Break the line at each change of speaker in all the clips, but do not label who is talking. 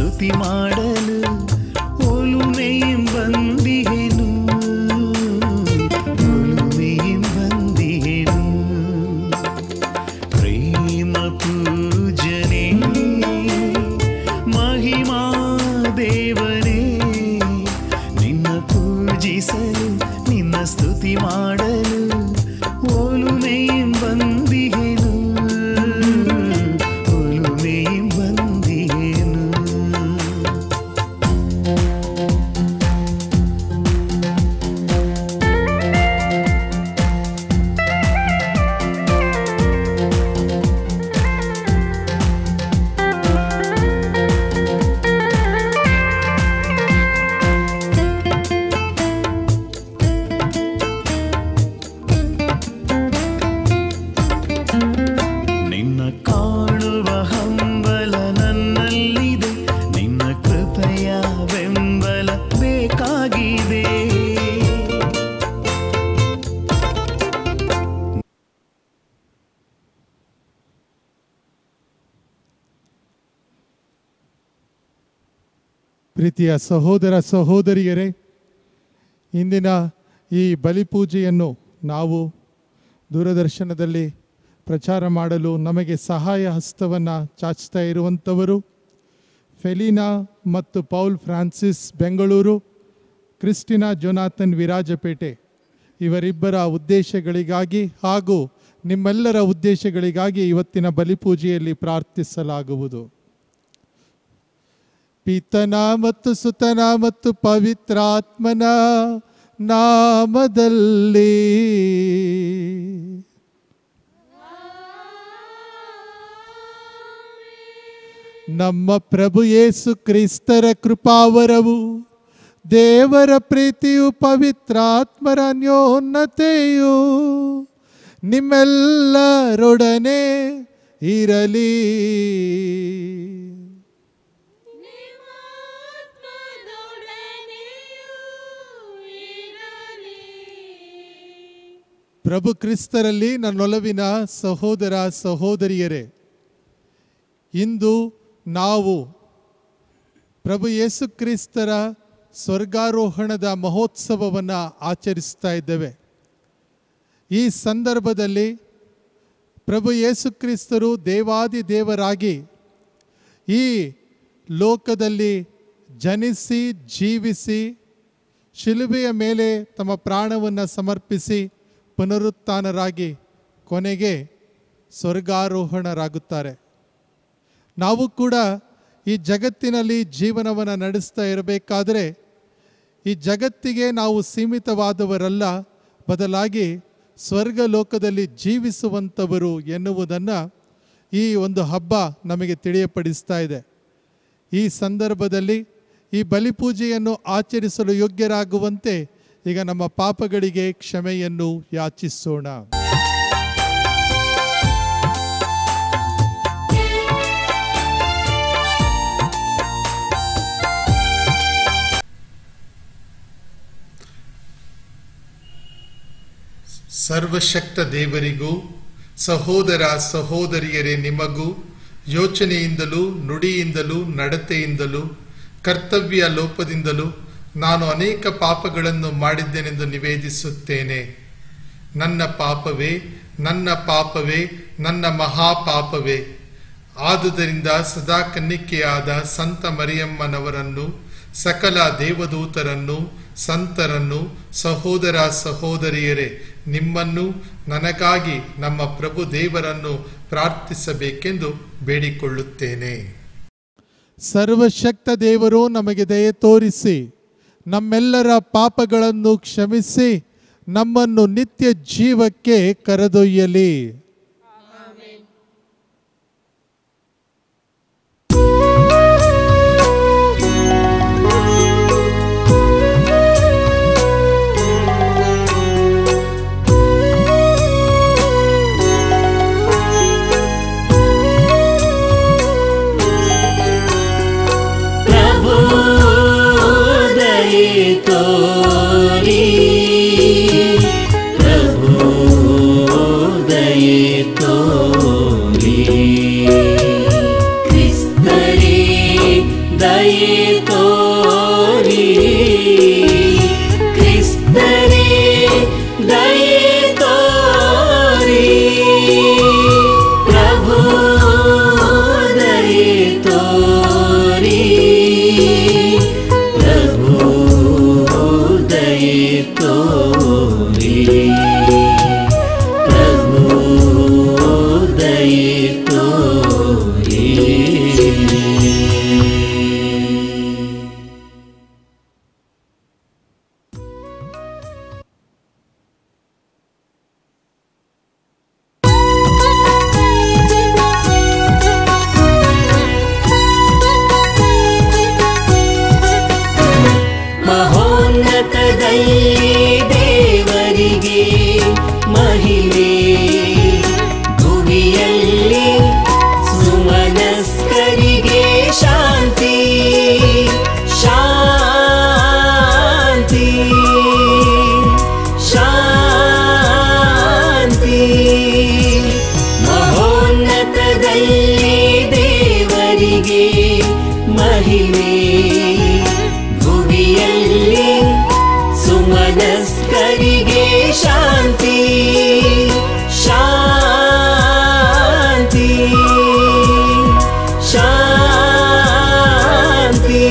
ಸ್ತುತಿ ಮಾಡಲು ಒಲುಮೆയും ಬಂದಿಹೆನು ಒಲುಮೆയും ಬಂದಿಹೆನು ಪ್ರೇಮ ಪೂಜನೆ ಮಹಿಮಾ ದೇವನೇ ನಿನ್ನ ಪೂಜಿಸಲು ನಿನ್ನ ಸ್ತುತಿ ಮಾಡಲು ಒಲುಮೆയും ಬಂದಿಹೆನು ಒಲುಮೆയും ಬಂದಿಹೆನು ನಿನ್ನ ಕಾಣುವ ಹಂಬಲ ನನ್ನಲ್ಲಿದೆ ನಿನ್ನ ಕೃಪೆಯ ಬೆಂಬಲ ಬೇಕಾಗಿದೆ
ಪ್ರೀತಿಯ ಸಹೋದರ ಸಹೋದರಿಯರೇ ಇಂದಿನ ಈ ಬಲಿಪೂಜೆಯನ್ನು ನಾವು ದೂರದರ್ಶನದಲ್ಲಿ ಪ್ರಚಾರ ಮಾಡಲು ನಮಗೆ ಸಹಾಯ ಹಸ್ತವನ್ನು ಚಾಚ್ತಾ ಇರುವಂಥವರು ಫೆಲಿನಾ ಮತ್ತು Paul Francis Bengaluru Christina Jonathan Virajpet ಇವರಿಬ್ಬರ ಉದ್ದೇಶಗಳಿಗಾಗಿ ಹಾಗೂ ನಿಮ್ಮೆಲ್ಲರ ಉದ್ದೇಶಗಳಿಗಾಗಿ ಇವತ್ತಿನ ಬಲಿಪೂಜೆಯಲ್ಲಿ ಪ್ರಾರ್ಥಿಸಲಾಗುವುದು ಪಿತನ ಮತ್ತು ಸುತನ ಮತ್ತು ಪವಿತ್ರಾತ್ಮನ ನಾಮದಲ್ಲಿ ನಮ್ಮ ಪ್ರಭು ಯೇಸು ಕ್ರಿಸ್ತರ ಕೃಪಾವರವು ದೇವರ ಪ್ರೀತಿಯು ಪವಿತ್ರಾತ್ಮರ ಅನ್ಯೋನ್ನತೆಯು ನಿಮ್ಮೆಲ್ಲರೊಡನೆ ಇರಲಿ ಪ್ರಭು ಕ್ರಿಸ್ತರಲ್ಲಿ ನನ್ನೊಲವಿನ ಸಹೋದರ ಸಹೋದರಿಯರೇ ಇಂದು ನಾವು ಪ್ರಭು ಯೇಸು ಕ್ರಿಸ್ತರ ಸ್ವರ್ಗಾರೋಹಣದ ಮಹೋತ್ಸವವನ್ನು ಆಚರಿಸ್ತಾ ಇದ್ದೇವೆ ಈ ಸಂದರ್ಭದಲ್ಲಿ ಪ್ರಭು ಯೇಸು ಕ್ರಿಸ್ತರು ದೇವಾದಿ ದೇವರಾಗಿ ಈ ಲೋಕದಲ್ಲಿ ಜನಿಸಿ ಜೀವಿಸಿ ಶಿಲುಬೆಯ ಮೇಲೆ ತಮ್ಮ ಪ್ರಾಣವನ್ನು ಸಮರ್ಪಿಸಿ ಪುನರುತ್ಥಾನರಾಗಿ ಕೊನೆಗೆ ಸ್ವರ್ಗಾರೋಹಣರಾಗುತ್ತಾರೆ ನಾವು ಕೂಡ ಈ ಜಗತ್ತಿನಲ್ಲಿ ಜೀವನವನ್ನು ನಡೆಸ್ತಾ ಇರಬೇಕಾದರೆ ಈ ಜಗತ್ತಿಗೆ ನಾವು ಸೀಮಿತವಾದವರಲ್ಲ ಬದಲಾಗಿ ಸ್ವರ್ಗ ಲೋಕದಲ್ಲಿ ಜೀವಿಸುವಂಥವರು ಎನ್ನುವುದನ್ನು ಈ ಒಂದು ಹಬ್ಬ ನಮಗೆ ತಿಳಿಯಪಡಿಸ್ತಾ ಇದೆ ಈ ಸಂದರ್ಭದಲ್ಲಿ ಈ ಬಲಿಪೂಜೆಯನ್ನು ಆಚರಿಸಲು ಯೋಗ್ಯರಾಗುವಂತೆ ಈಗ ನಮ್ಮ ಪಾಪಗಳಿಗೆ ಕ್ಷಮೆಯನ್ನು ಯಾಚಿಸೋಣ ಸರ್ವಶಕ್ತ ದೇವರಿಗೂ ಸಹೋದರ ಸಹೋದರಿಯರೇ ನಿಮಗೂ ಯೋಚನೆಯಿಂದಲೂ ನುಡಿಯಿಂದಲೂ ನಡತೆಯಿಂದಲೂ ಕರ್ತವ್ಯ ಲೋಪದಿಂದಲೂ ನಾನು ಅನೇಕ ಪಾಪಗಳನ್ನು ಮಾಡಿದ್ದೇನೆಂದು ನಿವೇದಿಸುತ್ತೇನೆ ನನ್ನ ಪಾಪವೇ ನನ್ನ ಪಾಪವೇ ನನ್ನ ಮಹಾಪಾಪವೇ ಆದುದರಿಂದ ಸದಾ ಕನ್ನಿಕೆಯಾದ ಸಂತ ಮರಿಯಮ್ಮನವರನ್ನು ಸಕಲ ದೇವದೂತರನ್ನು ಸಂತರನ್ನು ಸಹೋದರ ಸಹೋದರಿಯರೇ ನಿಮ್ಮನ್ನು ನನಗಾಗಿ ನಮ್ಮ ಪ್ರಭು ದೇವರನ್ನು ಪ್ರಾರ್ಥಿಸಬೇಕೆಂದು ಬೇಡಿಕೊಳ್ಳುತ್ತೇನೆ ಸರ್ವಶಕ್ತ ದೇವರು ನಮಗೆ ದಯೆ ತೋರಿಸಿ ನಮ್ಮೆಲ್ಲರ ಪಾಪಗಳನ್ನು ಕ್ಷಮಿಸಿ ನಮ್ಮನ್ನು ನಿತ್ಯ ಜೀವಕ್ಕೆ ಕರೆದೊಯ್ಯಲಿ
ಪ್ರಭು ದಯೆ ತೋರಿ ಪ್ರಭು ದಯೆ ತೋರಿ ಕ್ರಿಸ್ತರೇ ದಯೆ ತೋರಿ ಕ್ರಿಸ್ತರೇ ದಯೆ ತೋರಿ ಪ್ರಭು ದಯೆ ತೋರಿ ಪ್ರಭು ದಯೆ ತೋರಿ ಪ್ರಭು ದಯೆ ತೋರಿ ಮಹೋನ್ನತದಲ್ಲಿ ದೇವರಿಗೆ ಮಹಿಮೆ ಭುವಿಯಲ್ಲಿ ಸುಮನಸ್ಕರಿಗೆ ಶಾಂತಿ ಶಾಂತಿ ಶಾಂತಿ ಮಹೋನ್ನತದಲ್ಲಿ ದೇವರಿಗೆ ಮಹಿಮೆ ಭುವಿಯಲ್ಲಿ ಸುಮನಸ್ಕರಿಗೆ ಶಾಂತಿ ಶಾಂತಿ ಶಾಂತಿ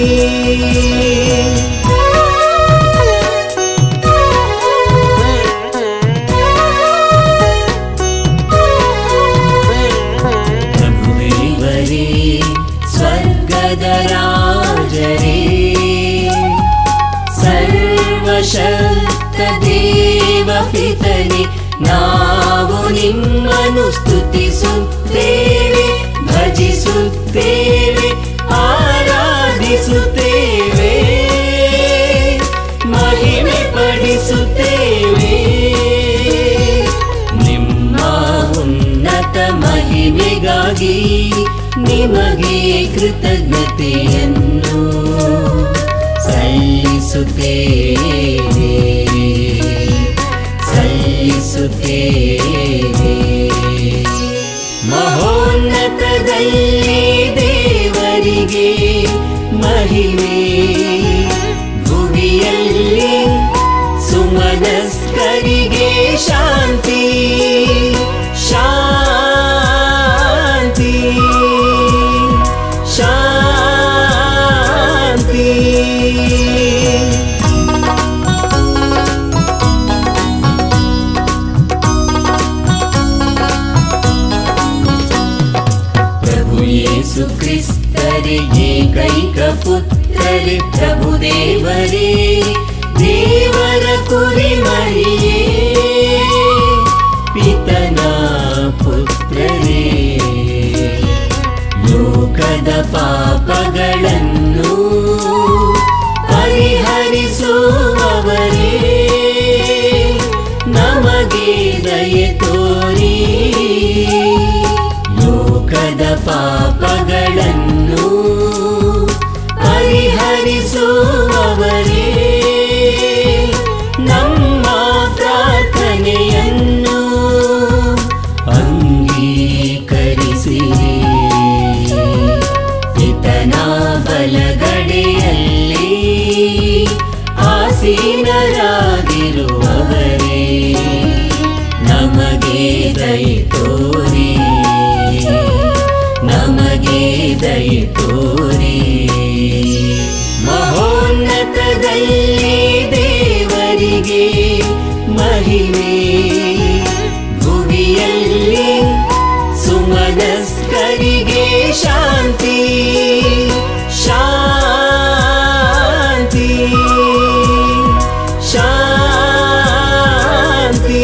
ಪ್ರಭುದೇವರೇ ಸ್ವರ್ಗದ ರಾಜರೇ ಸರ್ವಶಕ್ತ ದೇವ ಪಿತನೆ ನಾವು ನಿಮ್ಮನ್ನು ಸ್ತುತಿಸುತ್ತೇವೆ ಭಜಿಸುತ್ತೇವೆ ಆರಾಧಿಸುತ್ತೇವೆ ಮಹಿಮೆ ಪಡಿಸುತ್ತೇವೆ ನಿಮ್ಮ ಉನ್ನತ ಮಹಿಮೆಗಾಗಿ ನಿಮಗೆ ಕೃತಜ್ಞತೆಯನ್ನು ಸಲ್ಲಿಸುತ್ತೇವೆ ಸಲ್ಲಿಸುತ್ತೇವೆ ಮಹೋನ್ನತದಲ್ಲಿ ದೇವರಿಗೆ ಮಹಿಮೆ ಭುವಿಯಲ್ಲಿ ಸುಮನಸ್ಕರಿಗೆ ಶಾಂತಿ ಶಾಂತಿ ಶಾಂತಿ ಪ್ರಭು ಯೇಸು ಕ್ರಿಸ್ತರೇ ಏಕೈಕ ಪುತ್ರರೇ ಪ್ರಭು ದೇವರೇ ದೇವರ ಕುರಿ ಮರಿಯೇ ಪಿತನ ಪುತ್ರರೇ ಲೋಕದ ಪಾಪಗಳನ್ನು ಪರಿಹರಿಸುವವರೇ ನಮಗೆ ದಯೆ ತೋರಿ ಲೋಕದ ಪಾಪಗಳನ್ನು ಪರಿಹರಿಸುವವರೇ ನಮ್ಮ ಪ್ರಾರ್ಥನೆಯನ್ನು ಅಂಗೀಕರಿಸಿರಿ ಪಿತನ ಬಲಗಡೆಯಲ್ಲಿ ಆಸೀನರಾಗಿರುವವರೇ ನಮಗೆ ದಯೆ ತೋರಿ ನಮಗೆ ದಯೆ ತೋರಿ ಮಹೋನ್ನತದಲ್ಲಿ ದೇವರಿಗೆ ಮಹಿಮೆ ಭುವಿಯಲ್ಲಿ ಸುಮನಸ್ಕರಿಗೆ ಶಾಂತಿ ಶಾಂತಿ ಶಾಂತಿ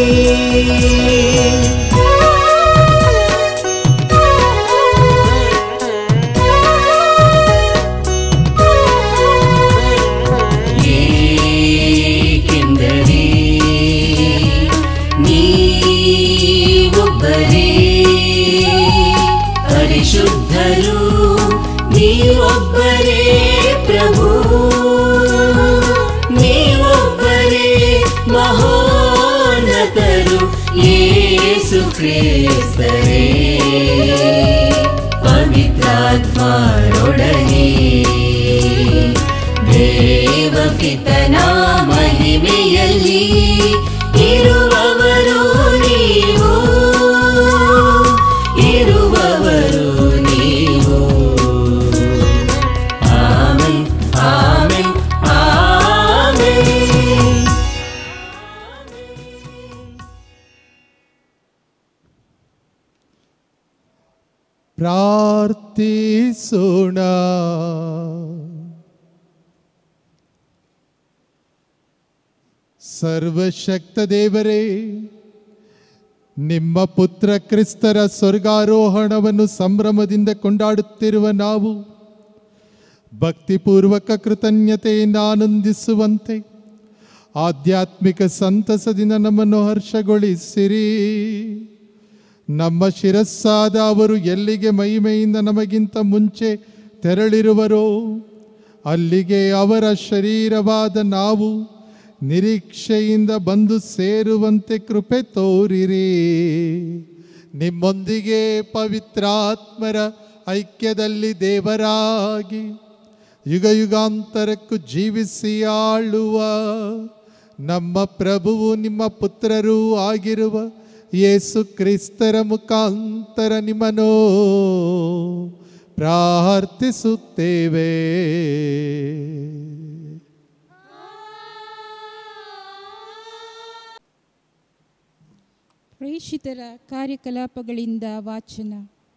ಏಕೆಂದರೆ ನೀವೊಬ್ಬರೇ ಪರಿಶುದ್ಧರು ನೀವೊಬ್ಬರೇ ಪ್ರಭು ನೀವೊಬ್ಬರೇ ಮಹೋನ್ನತರು ಯೇಸು ಕ್ರಿಸ್ತರೇ ಪವಿತ್ರಾತ್ಮರೊಡನೆ ದೇವಪಿತನ ಮಹಿಮೆಯಲ್ಲಿ ಇರುವವರು ನೀವು ಇರುವವರು ನೀವು ಆಮೆನ್ ಆಮೆನ್ ಆಮೆನ್
ಪ್ರಾರ್ಥಿಸೋಣ ಸರ್ವಶಕ್ತ ದೇವರೇ ನಿಮ್ಮ ಪುತ್ರ ಕ್ರಿಸ್ತರ ಸ್ವರ್ಗಾರೋಹಣವನ್ನು ಸಂಭ್ರಮದಿಂದ ಕೊಂಡಾಡುತ್ತಿರುವ ನಾವು ಭಕ್ತಿಪೂರ್ವಕ ಕೃತಜ್ಞತೆಯಿಂದ ಆನಂದಿಸುವಂತೆ ಆಧ್ಯಾತ್ಮಿಕ ಸಂತಸದಿಂದ ನಮ್ಮನ್ನು ಹರ್ಷಗೊಳಿಸಿರಿ ನಮ್ಮ ಶಿರಸ್ಸಾದ ಅವರು ಎಲ್ಲಿಗೆ ಮಹಿಮೆಯಿಂದ ನಮಗಿಂತ ಮುಂಚೆ ತೆರಳಿರುವರೋ ಅಲ್ಲಿಗೆ ಅವರ ಶರೀರವಾದ ನಾವು ನಿರೀಕ್ಷೆಯಿಂದ ಬಂದು ಸೇರುವಂತೆ ಕೃಪೆ ತೋರಿರಿ ನಿಮ್ಮೊಂದಿಗೆ ಪವಿತ್ರಾತ್ಮರ ಐಕ್ಯದಲ್ಲಿ ದೇವರಾಗಿ ಯುಗ ಯುಗಾಂತರಕ್ಕೂ ಜೀವಿಸಿ ಆಳುವ ನಮ್ಮ ಪ್ರಭುವು ನಿಮ್ಮ ಪುತ್ರರೂ ಆಗಿರುವ ಯೇಸು ಕ್ರಿಸ್ತರ ಮುಖಾಂತರ ನಿಮ್ಮನ್ನು ಪ್ರಾರ್ಥಿಸುತ್ತೇವೆ
ಪ್ರೇಷಿತರ ಕಾರ್ಯಕಲಾಪಗಳಿಂದ ವಾಚನ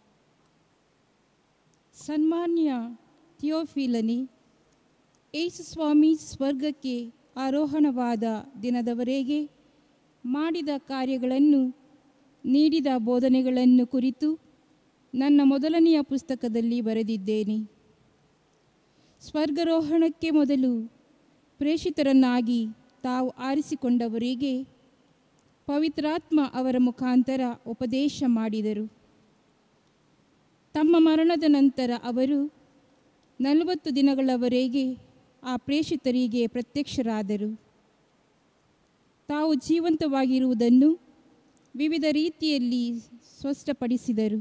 ಸನ್ಮಾನ್ಯ ಥಿಯೋಫಿಲನಿ ಯೇಸುಸ್ವಾಮಿ ಸ್ವರ್ಗಕ್ಕೆ ಆರೋಹಣವಾದ ದಿನದವರೆಗೆ ಮಾಡಿದ ಕಾರ್ಯಗಳನ್ನು ನೀಡಿದ ಬೋಧನೆಗಳನ್ನು ಕುರಿತು ನನ್ನ ಮೊದಲನೆಯ ಪುಸ್ತಕದಲ್ಲಿ ಬರೆದಿದ್ದೇನೆ ಸ್ವರ್ಗಾರೋಹಣಕ್ಕೆ ಮೊದಲು ಪ್ರೇಷಿತರನ್ನಾಗಿ ತಾವು ಆರಿಸಿಕೊಂಡವರಿಗೆ ಪವಿತ್ರಾತ್ಮ ಅವರ ಮುಖಾಂತರ ಉಪದೇಶ ಮಾಡಿದರು ತಮ್ಮ ಮರಣದ ನಂತರ ಅವರು ನಲವತ್ತು ದಿನಗಳವರೆಗೆ ಆ ಪ್ರೇಷಿತರಿಗೆ ಪ್ರತ್ಯಕ್ಷರಾದರು ತಾವು ಜೀವಂತವಾಗಿರುವುದನ್ನು ವಿವಿಧ ರೀತಿಯಲ್ಲಿ ಸ್ಪಷ್ಟಪಡಿಸಿದರು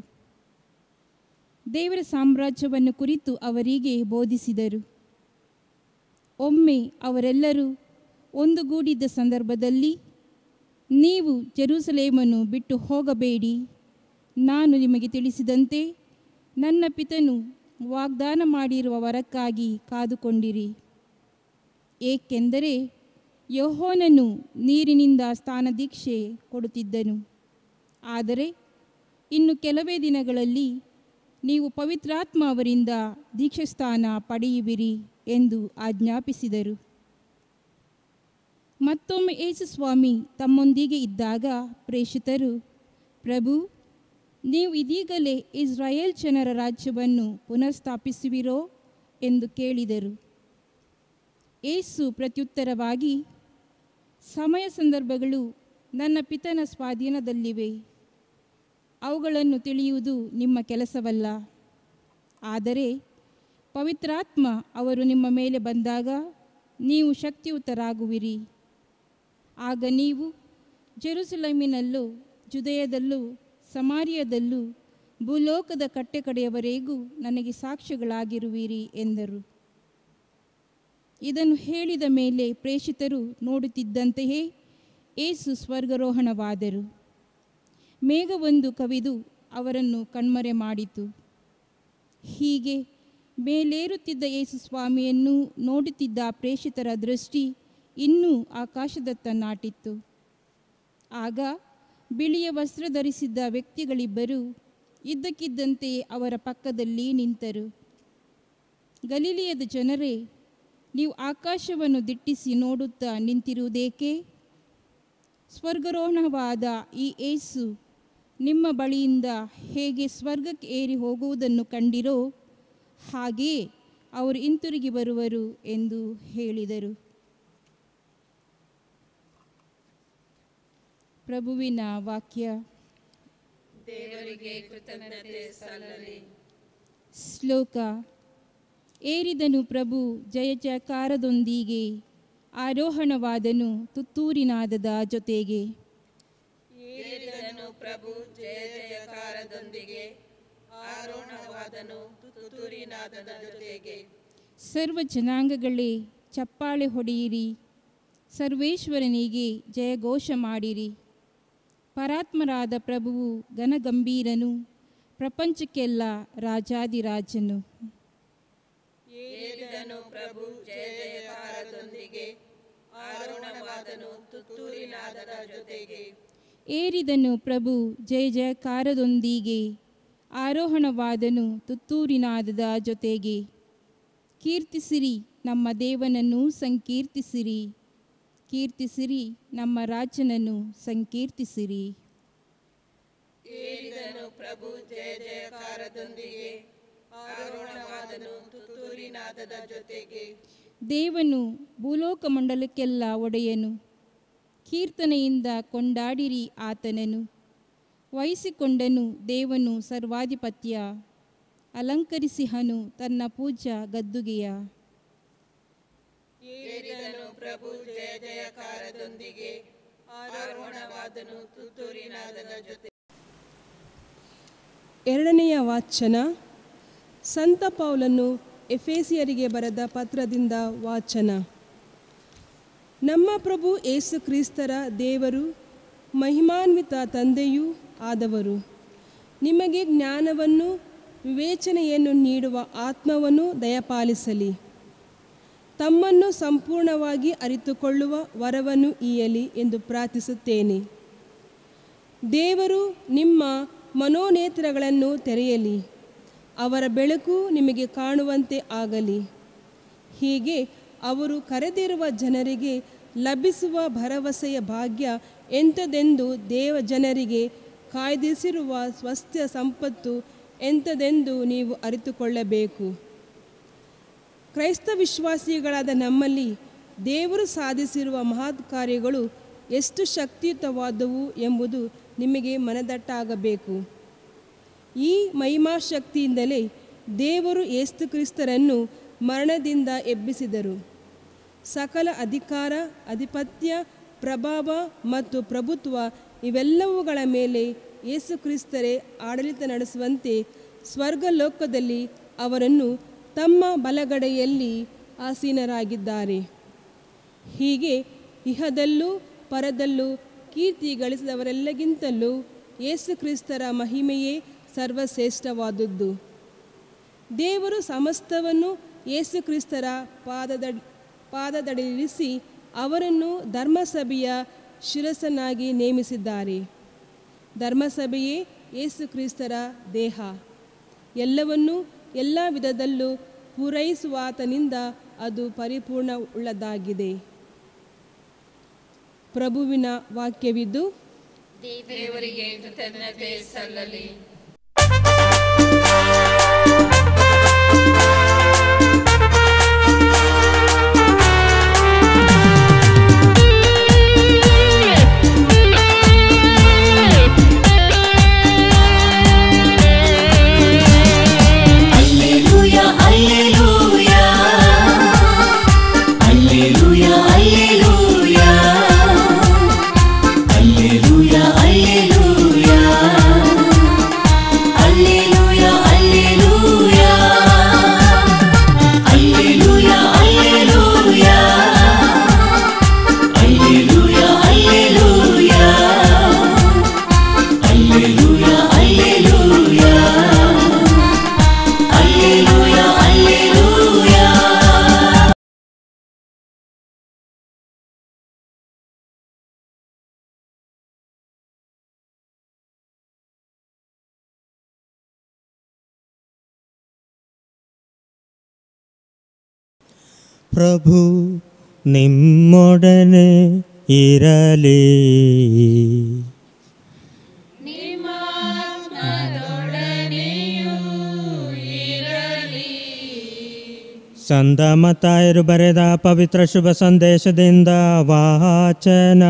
ದೇವರ ಸಾಮ್ರಾಜ್ಯವನ್ನು ಕುರಿತು ಅವರಿಗೆ ಬೋಧಿಸಿದರು ಒಮ್ಮೆ ಅವರೆಲ್ಲರೂ ಒಂದುಗೂಡಿದ್ದ ಸಂದರ್ಭದಲ್ಲಿ ನೀವು ಜೆರೂಸಲೇಮನ್ನು ಬಿಟ್ಟು ಹೋಗಬೇಡಿ ನಾನು ನಿಮಗೆ ತಿಳಿಸಿದಂತೆ ನನ್ನ ಪಿತನು ವಾಗ್ದಾನ ಮಾಡಿರುವ ವರಕ್ಕಾಗಿ ಕಾದುಕೊಂಡಿರಿ ಏಕೆಂದರೆ ಯಹೋನನು ನೀರಿನಿಂದ ಸ್ಥಾನದೀಕ್ಷೆ ಕೊಡುತ್ತಿದ್ದನು ಆದರೆ ಇನ್ನು ಕೆಲವೇ ದಿನಗಳಲ್ಲಿ ನೀವು ಪವಿತ್ರಾತ್ಮ ಅವರಿಂದ ದೀಕ್ಷಾಸ್ಥಾನ ಪಡೆಯುವಿರಿ ಎಂದು ಆಜ್ಞಾಪಿಸಿದರು ಮತ್ತೊಮ್ಮೆ ಯೇಸು ಸ್ವಾಮಿ ತಮ್ಮೊಂದಿಗೆ ಇದ್ದಾಗ ಪ್ರೇಷಿತರು ಪ್ರಭು ನೀವು ಇದೀಗಲೇ ಇಸ್ರಾಯೇಲ್ ಜನರ ರಾಜ್ಯವನ್ನು ಪುನಃಸ್ಥಾಪಿಸುವಿರೋ ಎಂದು ಕೇಳಿದರು ಏಸು ಪ್ರತ್ಯುತ್ತರವಾಗಿ ಸಮಯ ಸಂದರ್ಭಗಳು ನನ್ನ ಪಿತನ ಸ್ವಾಧೀನದಲ್ಲಿವೆ ಅವುಗಳನ್ನು ತಿಳಿಯುವುದು ನಿಮ್ಮ ಕೆಲಸವಲ್ಲ ಆದರೆ ಪವಿತ್ರಾತ್ಮ ಅವರು ನಿಮ್ಮ ಮೇಲೆ ಬಂದಾಗ ನೀವು ಶಕ್ತಿಯುತರಾಗುವಿರಿ ಆಗ ನೀವು ಜೆರುಸಲೇಮಿನಲ್ಲೂ ಜುದಯದಲ್ಲೂ ಸಮಾರ್ಯದಲ್ಲೂ ಭೂಲೋಕದ ಕಟ್ಟೆಕಡೆಯವರೆಗೂ ನನಗೆ ಸಾಕ್ಷಿಗಳಾಗಿರುವಿರಿ ಎಂದರು ಇದನ್ನು ಹೇಳಿದ ಮೇಲೆ ಪ್ರೇಷಿತರು ನೋಡುತ್ತಿದ್ದಂತೆಯೇ ಏಸು ಸ್ವರ್ಗರೋಹಣವಾದರು ಮೇಘವೊಂದು ಕವಿದು ಅವರನ್ನು ಕಣ್ಮರೆ ಮಾಡಿತು ಹೀಗೆ ಮೇಲೇರುತ್ತಿದ್ದ ಯೇಸು ಸ್ವಾಮಿಯನ್ನು ನೋಡುತ್ತಿದ್ದ ಪ್ರೇಷಿತರ ದೃಷ್ಟಿ ಇನ್ನೂ ಆಕಾಶದತ್ತ ನಾಟಿತ್ತು ಆಗ ಬಿಳಿಯ ವಸ್ತ್ರ ಧರಿಸಿದ್ದ ವ್ಯಕ್ತಿಗಳಿಬ್ಬರು ಇದ್ದಕ್ಕಿದ್ದಂತೆ ಅವರ ಪಕ್ಕದಲ್ಲಿ ನಿಂತರು ಗಲೀಲಿಯದ ಜನರೇ ನೀವು ಆಕಾಶವನ್ನು ದಿಟ್ಟಿಸಿ ನೋಡುತ್ತಾ ನಿಂತಿರುವುದೇಕೆ ಸ್ವರ್ಗರೋಹಣವಾದ ಈ ಏಸು ನಿಮ್ಮ ಬಳಿಯಿಂದ ಹೇಗೆ ಸ್ವರ್ಗಕ್ಕೆ ಏರಿ ಹೋಗುವುದನ್ನು ಕಂಡಿರೋ ಹಾಗೆಯೇ ಅವರು ಹಿಂತಿರುಗಿ ಬರುವರು ಎಂದು ಹೇಳಿದರು ಪ್ರಭುವಿನ ವಾಕ್ಯ ಶ್ಲೋಕ ಏರಿದನು ಪ್ರಭು ಜಯ ಜಯಕಾರದೊಂದಿಗೆ ಆರೋಹಣವಾದನು ತುತ್ತೂರಿನಾದದ ಜೊತೆಗೆ
ಏರಿದನು ಪ್ರಭು ಜಯ ಜಯಕಾರದೊಂದಿಗೆ ಆರೋಹಣವಾದನು ತುತ್ತೂರಿನಾದದ ಜೊತೆಗೆ
ಸರ್ವ ಜನಾಂಗಗಳೇ ಚಪ್ಪಾಳೆ ಹೊಡೆಯಿರಿ ಸರ್ವೇಶ್ವರನಿಗೆ ಜಯಘೋಷ ಮಾಡಿರಿ ಪರಾತ್ಮರಾದ ಪ್ರಭುವು ಘನಗಂಭೀರನು ಪ್ರಪಂಚಕ್ಕೆಲ್ಲ ರಾಜಾದಿರಾಜನು
ಏರಿದನು ಪ್ರಭು ಜಯ ಜಯಕಾರದೊಂದಿಗೆ ಆರೋಹಣವಾದನು ತುತ್ತೂರಿನಾದದ ಜೊತೆಗೆ
ಏರಿದನು ಪ್ರಭು ಜಯ ಜಯಕಾರದೊಂದಿಗೆ ಆರೋಹಣವಾದನು ತುತ್ತೂರಿನಾದದ ಜೊತೆಗೆ ಕೀರ್ತಿಸಿರಿ ನಮ್ಮ ದೇವನನ್ನು ಸಂಕೀರ್ತಿಸಿರಿ ಕೀರ್ತಿಸಿರಿ ನಮ್ಮ ರಾಜನನ್ನು ಸಂಕೀರ್ತಿಸಿರಿ
ಏರಿದನು ಪ್ರಭು ಜಯ ಜಯಕಾರದೊಂದಿಗೆ ಆರೋಹಣವಾದನು ತುತ್ತೂರಿನಾದದ ಜೊತೆಗೆ
ದೇವನು ಭೂಲೋಕ ಮಂಡಲಕ್ಕೆಲ್ಲ ಒಡೆಯನು ಕೀರ್ತನೆಯಿಂದ ಕೊಂಡಾಡಿರಿ ಆತನನು ವಹಿಸಿಕೊಂಡನು ದೇವನು ಸರ್ವಾಧಿಪತ್ಯ ಅಲಂಕರಿಸಿಹನು ತನ್ನ ಪೂಜಾ ಗದ್ದುಗೆಯ
ಏರಿದನು ಪ್ರಭು ಜಯ ಜಯಕಾರದೊಂದಿಗೆ ಆರೋಹಣವಾದನು ತುತ್ತೂರಿನಾದದ ಜೊತೆ
ಎರಡನೆಯ ವಾಚನ ಸಂತ ಪೌಲನು ಎಫೇಸಿಯರಿಗೆ ಬರೆದ ಪತ್ರದಿಂದ ವಾಚನ ನಮ್ಮ ಪ್ರಭು ಏಸು ಕ್ರಿಸ್ತರ ದೇವರು ಮಹಿಮಾನ್ವಿತ ತಂದೆಯೂ ಆದವರು ನಿಮಗೆ ಜ್ಞಾನವನ್ನು ವಿವೇಚನೆಯನ್ನು ನೀಡುವ ಆತ್ಮವನ್ನು ದಯಪಾಲಿಸಲಿ ತಮ್ಮನ್ನು ಸಂಪೂರ್ಣವಾಗಿ ಅರಿತುಕೊಳ್ಳುವ ವರವನ್ನು ಈಯಲಿ ಎಂದು ಪ್ರಾರ್ಥಿಸುತ್ತೇನೆ ದೇವರು ನಿಮ್ಮ ಮನೋನೇತ್ರಗಳನ್ನು ತೆರೆಯಲಿ ಅವರ ಬೆಳಕು ನಿಮಗೆ ಕಾಣುವಂತೆ ಆಗಲಿ ಹೀಗೆ ಅವರು ಕರೆದಿರುವ ಜನರಿಗೆ ಲಭಿಸುವ ಭರವಸೆಯ ಭಾಗ್ಯ ಎಂಥದೆಂದು ದೇವ ಜನರಿಗೆ ಕಾಯ್ದಿರಿಸಿರುವ ಸ್ವಸ್ಥ ಸಂಪತ್ತು ಎಂಥದೆಂದು ನೀವು ಅರಿತುಕೊಳ್ಳಬೇಕು ಕ್ರೈಸ್ತ ವಿಶ್ವಾಸಿಗಳಾದ ನಮ್ಮಲ್ಲಿ ದೇವರು ಸಾಧಿಸಿರುವ ಮಹತ್ ಕಾರ್ಯಗಳು ಎಷ್ಟು ಶಕ್ತಿಯುತವಾದವು ಎಂಬುದು ನಿಮಗೆ ಮನದಟ್ಟಾಗಬೇಕು ಈ ಮಹಿಮಾ ಶಕ್ತಿಯಿಂದಲೇ ದೇವರು ಏಸ್ತು ಕ್ರಿಸ್ತರನ್ನು ಮರಣದಿಂದ ಎಬ್ಬಿಸಿದರು ಸಕಲ ಅಧಿಕಾರ ಅಧಿಪತ್ಯ ಪ್ರಭಾವ ಮತ್ತು ಪ್ರಭುತ್ವ ಇವೆಲ್ಲವುಗಳ ಮೇಲೆ ಯೇಸು ಕ್ರಿಸ್ತರೇ ಆಡಳಿತ ನಡೆಸುವಂತೆ ಸ್ವರ್ಗಲೋಕದಲ್ಲಿ ಅವರನ್ನು ತಮ್ಮ ಬಲಗಡೆಯಲ್ಲಿ ಆಸೀನರಾಗಿದ್ದಾರೆ ಹೀಗೆ ಇಹದಲ್ಲೂ ಪರದಲ್ಲೂ ಕೀರ್ತಿ ಗಳಿಸಿದವರೆಲ್ಲಗಿಂತಲೂ ಯೇಸು ಕ್ರಿಸ್ತರ ಮಹಿಮೆಯೇ ಸರ್ವಶ್ರೇಷ್ಠವಾದದ್ದು ದೇವರು ಸಮಸ್ತವನ್ನು ಯೇಸು ಕ್ರಿಸ್ತರ ಪಾದದ ಪಾದದಡಿಲಿರಿಸಿ ಅವರನ್ನು ಧರ್ಮಸಭೆಯ ಶಿರಸನ್ನಾಗಿ ನೇಮಿಸಿದ್ದಾರೆ ಧರ್ಮಸಭೆಯೇ ಯೇಸು ಕ್ರಿಸ್ತರ ದೇಹ ಎಲ್ಲವನ್ನೂ ಎಲ್ಲ ವಿಧದಲ್ಲೂ ಪೂರೈಸುವಾತನಿಂದ ಅದು ಪರಿಪೂರ್ಣ ಉಳ್ಳದಾಗಿದೆ ಪ್ರಭುವಿನ ವಾಕ್ಯವಿದ್ದು
ದೇವರಿಗೆ ಕೃತಜ್ಞತೆ ಸಲ್ಲಲಿ
Alleluia, alleluia. Alleluia, alleluia. Alleluia, alleluia. Alleluia, alleluia. Alleluia, alleluia. Alleluia, alleluia. Alleluia, alleluia. Alleluia, alleluia.
ಪ್ರಭು ನಿಮ್ಮೊಡನೆ ಇರಲಿ ಸಂದ ಮತ್ತಾಯರು ಬರೆದ ಪವಿತ್ರ ಶುಭ ಸಂದೇಶದಿಂದ ವಾಚನ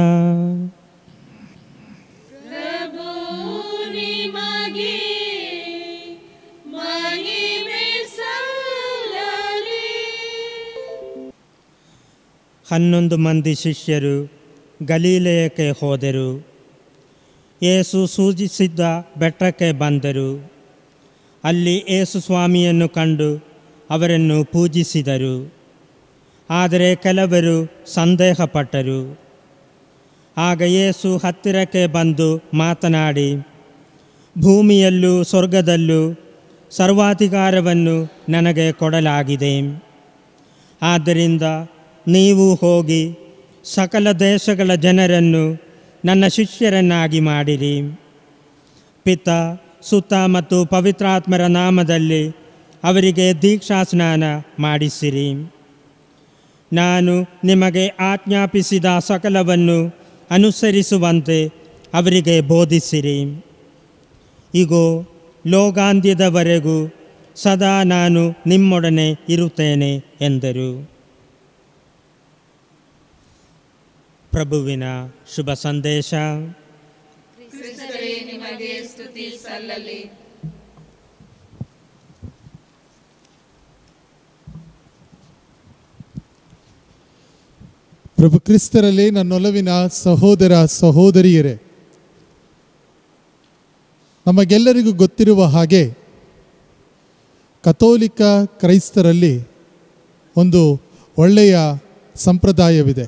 ಹನ್ನೊಂದು ಮಂದಿ ಶಿಷ್ಯರು ಗಲೀಲೆಯಕ್ಕೆ ಹೋದರು ಏಸು ಸೂಚಿಸಿದ್ದ ಬೆಟ್ಟಕ್ಕೆ ಬಂದರು ಅಲ್ಲಿ ಏಸು ಸ್ವಾಮಿಯನ್ನು ಕಂಡು ಅವರನ್ನು ಪೂಜಿಸಿದರು ಆದರೆ ಕೆಲವರು ಸಂದೇಹಪಟ್ಟರು ಆಗ ಯೇಸು ಹತ್ತಿರಕ್ಕೆ ಬಂದು ಮಾತನಾಡಿ ಭೂಮಿಯಲ್ಲೂ ಸ್ವರ್ಗದಲ್ಲೂ ಸರ್ವಾಧಿಕಾರವನ್ನು ನನಗೆ ಕೊಡಲಾಗಿದೆ ಆದ್ದರಿಂದ ನೀವು ಹೋಗಿ ಸಕಲ ದೇಶಗಳ ಜನರನ್ನು ನನ್ನ ಶಿಷ್ಯರನ್ನಾಗಿ ಮಾಡಿರಿ ಪಿತ ಸುತ ಮತ್ತು ಪವಿತ್ರಾತ್ಮರ ನಾಮದಲ್ಲಿ ಅವರಿಗೆ ದೀಕ್ಷಾಸ್ನಾನ ಮಾಡಿಸಿರಿ ನಾನು ನಿಮಗೆ ಆಜ್ಞಾಪಿಸಿದ ಸಕಲವನ್ನು ಅನುಸರಿಸುವಂತೆ ಅವರಿಗೆ ಬೋಧಿಸಿರಿ ಇಗೋ ಲೋಕಾಂತ್ಯದವರೆಗೂ ಸದಾ ನಾನು ನಿಮ್ಮೊಡನೆ ಇರುತ್ತೇನೆ ಎಂದರು ಪ್ರಭುವಿನ ಶುಭ ಸಂದೇಶ
ಕ್ರಿಸ್ತರೇ ನಿಮಗೆ ಸ್ತುತಿ ಸಲ್ಲಲಿ
ಪ್ರಭು ಕ್ರಿಸ್ತರಲ್ಲಿ ನನ್ನೊಲವಿನ ಸಹೋದರ ಸಹೋದರಿಯರೇ ನಮಗೆಲ್ಲರಿಗೂ ಗೊತ್ತಿರುವ ಹಾಗೆ ಕಥೋಲಿಕ ಕ್ರೈಸ್ತರಲ್ಲಿ ಒಂದು ಒಳ್ಳೆಯ ಸಂಪ್ರದಾಯವಿದೆ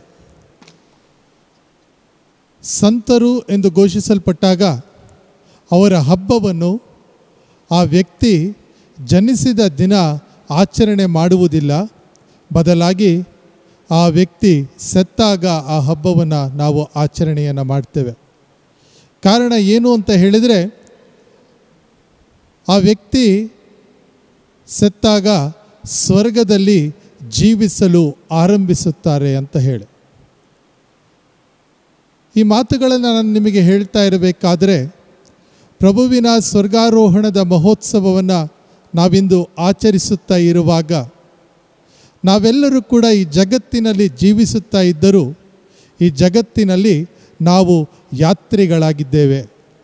ಸಂತರು ಎಂದು ಘೋಷಿಸಲ್ಪಟ್ಟಾಗ ಅವರ ಹಬ್ಬವನ್ನು ಆ ವ್ಯಕ್ತಿ ಜನಿಸಿದ ದಿನ ಆಚರಣೆ ಮಾಡುವುದಿಲ್ಲ ಬದಲಾಗಿ ಆ ವ್ಯಕ್ತಿ ಸತ್ತಾಗ ಆ ಹಬ್ಬವನ್ನು ನಾವು ಆಚರಣೆಯನ್ನು ಮಾಡ್ತೇವೆ ಕಾರಣ ಏನು ಅಂತ ಹೇಳಿದರೆ ಆ ವ್ಯಕ್ತಿ ಸತ್ತಾಗ ಸ್ವರ್ಗದಲ್ಲಿ ಜೀವಿಸಲು ಆರಂಭಿಸುತ್ತಾರೆ ಅಂತ ಹೇಳಿ ಈ ಮಾತುಗಳನ್ನು ನಾನು ನಿಮಗೆ ಹೇಳ್ತಾ ಇರಬೇಕಾದ್ರೆ ಪ್ರಭುವಿನ ಸ್ವರ್ಗಾರೋಹಣದ ಮಹೋತ್ಸವವನ್ನು ನಾವಿಂದು ಆಚರಿಸುತ್ತಾ ಇರುವಾಗ ನಾವೆಲ್ಲರೂ ಕೂಡ ಈ ಜಗತ್ತಿನಲ್ಲಿ ಜೀವಿಸುತ್ತಾ ಇದ್ದರೂ ಈ ಜಗತ್ತಿನಲ್ಲಿ ನಾವು ಯಾತ್ರಿಗಳಾಗಿದ್ದೇವೆ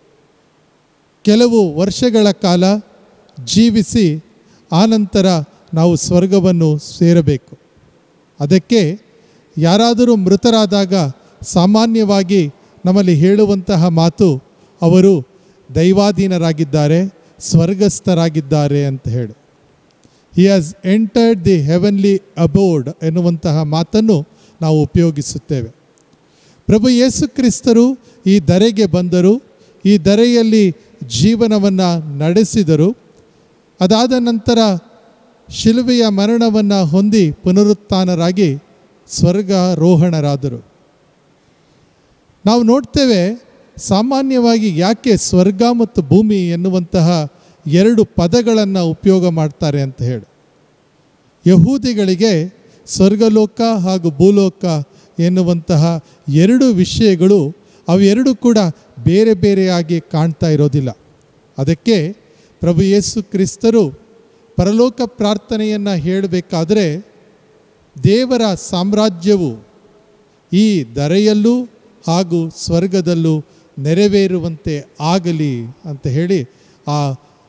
ಕೆಲವು ವರ್ಷಗಳ ಕಾಲ ಜೀವಿಸಿ ಆನಂತರ ನಾವು ಸ್ವರ್ಗವನ್ನು ಸೇರಬೇಕು ಅದಕ್ಕೆ ಯಾರಾದರೂ ಮೃತರಾದಾಗ ಸಾಮಾನ್ಯವಾಗಿ ನಮ್ಮಲ್ಲಿ ಹೇಳುವಂತಹ ಮಾತು ಅವರು ದೈವಾಧೀನರಾಗಿದ್ದಾರೆ ಸ್ವರ್ಗಸ್ಥರಾಗಿದ್ದಾರೆ ಅಂತ ಹೇಳಿ he has entered the heavenly abode ಎನ್ನುವಂತಹ ಮಾತನ್ನು ನಾವು ಉಪಯೋಗಿಸುತ್ತೇವೆ ಪ್ರಭು ಯೇಸು ಕ್ರಿಸ್ತರು ಈ ಧರೆಗೆ ಬಂದರು ಈ ಧರೆಯಲ್ಲಿ ಜೀವನವನ್ನು ನಡೆಸಿದರು ಅದಾದ ನಂತರ ಶಿಲುಬೆಯ ಮರಣವನ್ನು ಹೊಂದಿ ಪುನರುತ್ಥಾನರಾಗಿ ಸ್ವರ್ಗಾರೋಹಣರಾದರು ನಾವು ನೋಡ್ತೇವೆ ಸಾಮಾನ್ಯವಾಗಿ ಯಾಕೆ ಸ್ವರ್ಗ ಮತ್ತು ಭೂಮಿ ಎನ್ನುವಂತಹ ಎರಡು ಪದಗಳನ್ನು ಉಪಯೋಗ ಮಾಡ್ತಾರೆ ಅಂತ ಹೇಳಿ ಯಹೂದಿಗಳಿಗೆ ಸ್ವರ್ಗಲೋಕ ಹಾಗೂ ಭೂಲೋಕ ಎನ್ನುವಂತಹ ಎರಡು ವಿಷಯಗಳು ಅವೆರಡು ಕೂಡ ಬೇರೆ ಬೇರೆಯಾಗಿ ಕಾಣ್ತಾ ಇರೋದಿಲ್ಲ ಅದಕ್ಕೆ ಪ್ರಭು ಯೇಸು ಕ್ರಿಸ್ತರು ಪರಲೋಕ ಪ್ರಾರ್ಥನೆಯನ್ನು ಹೇಳಬೇಕಾದ್ರೆ ದೇವರ ಸಾಮ್ರಾಜ್ಯವು ಈ ಧರೆಯಲ್ಲೂ ಹಾಗೂ ಸ್ವರ್ಗದಲ್ಲೂ ನೆರವೇರುವಂತೆ ಆಗಲಿ ಅಂತ ಹೇಳಿ ಆ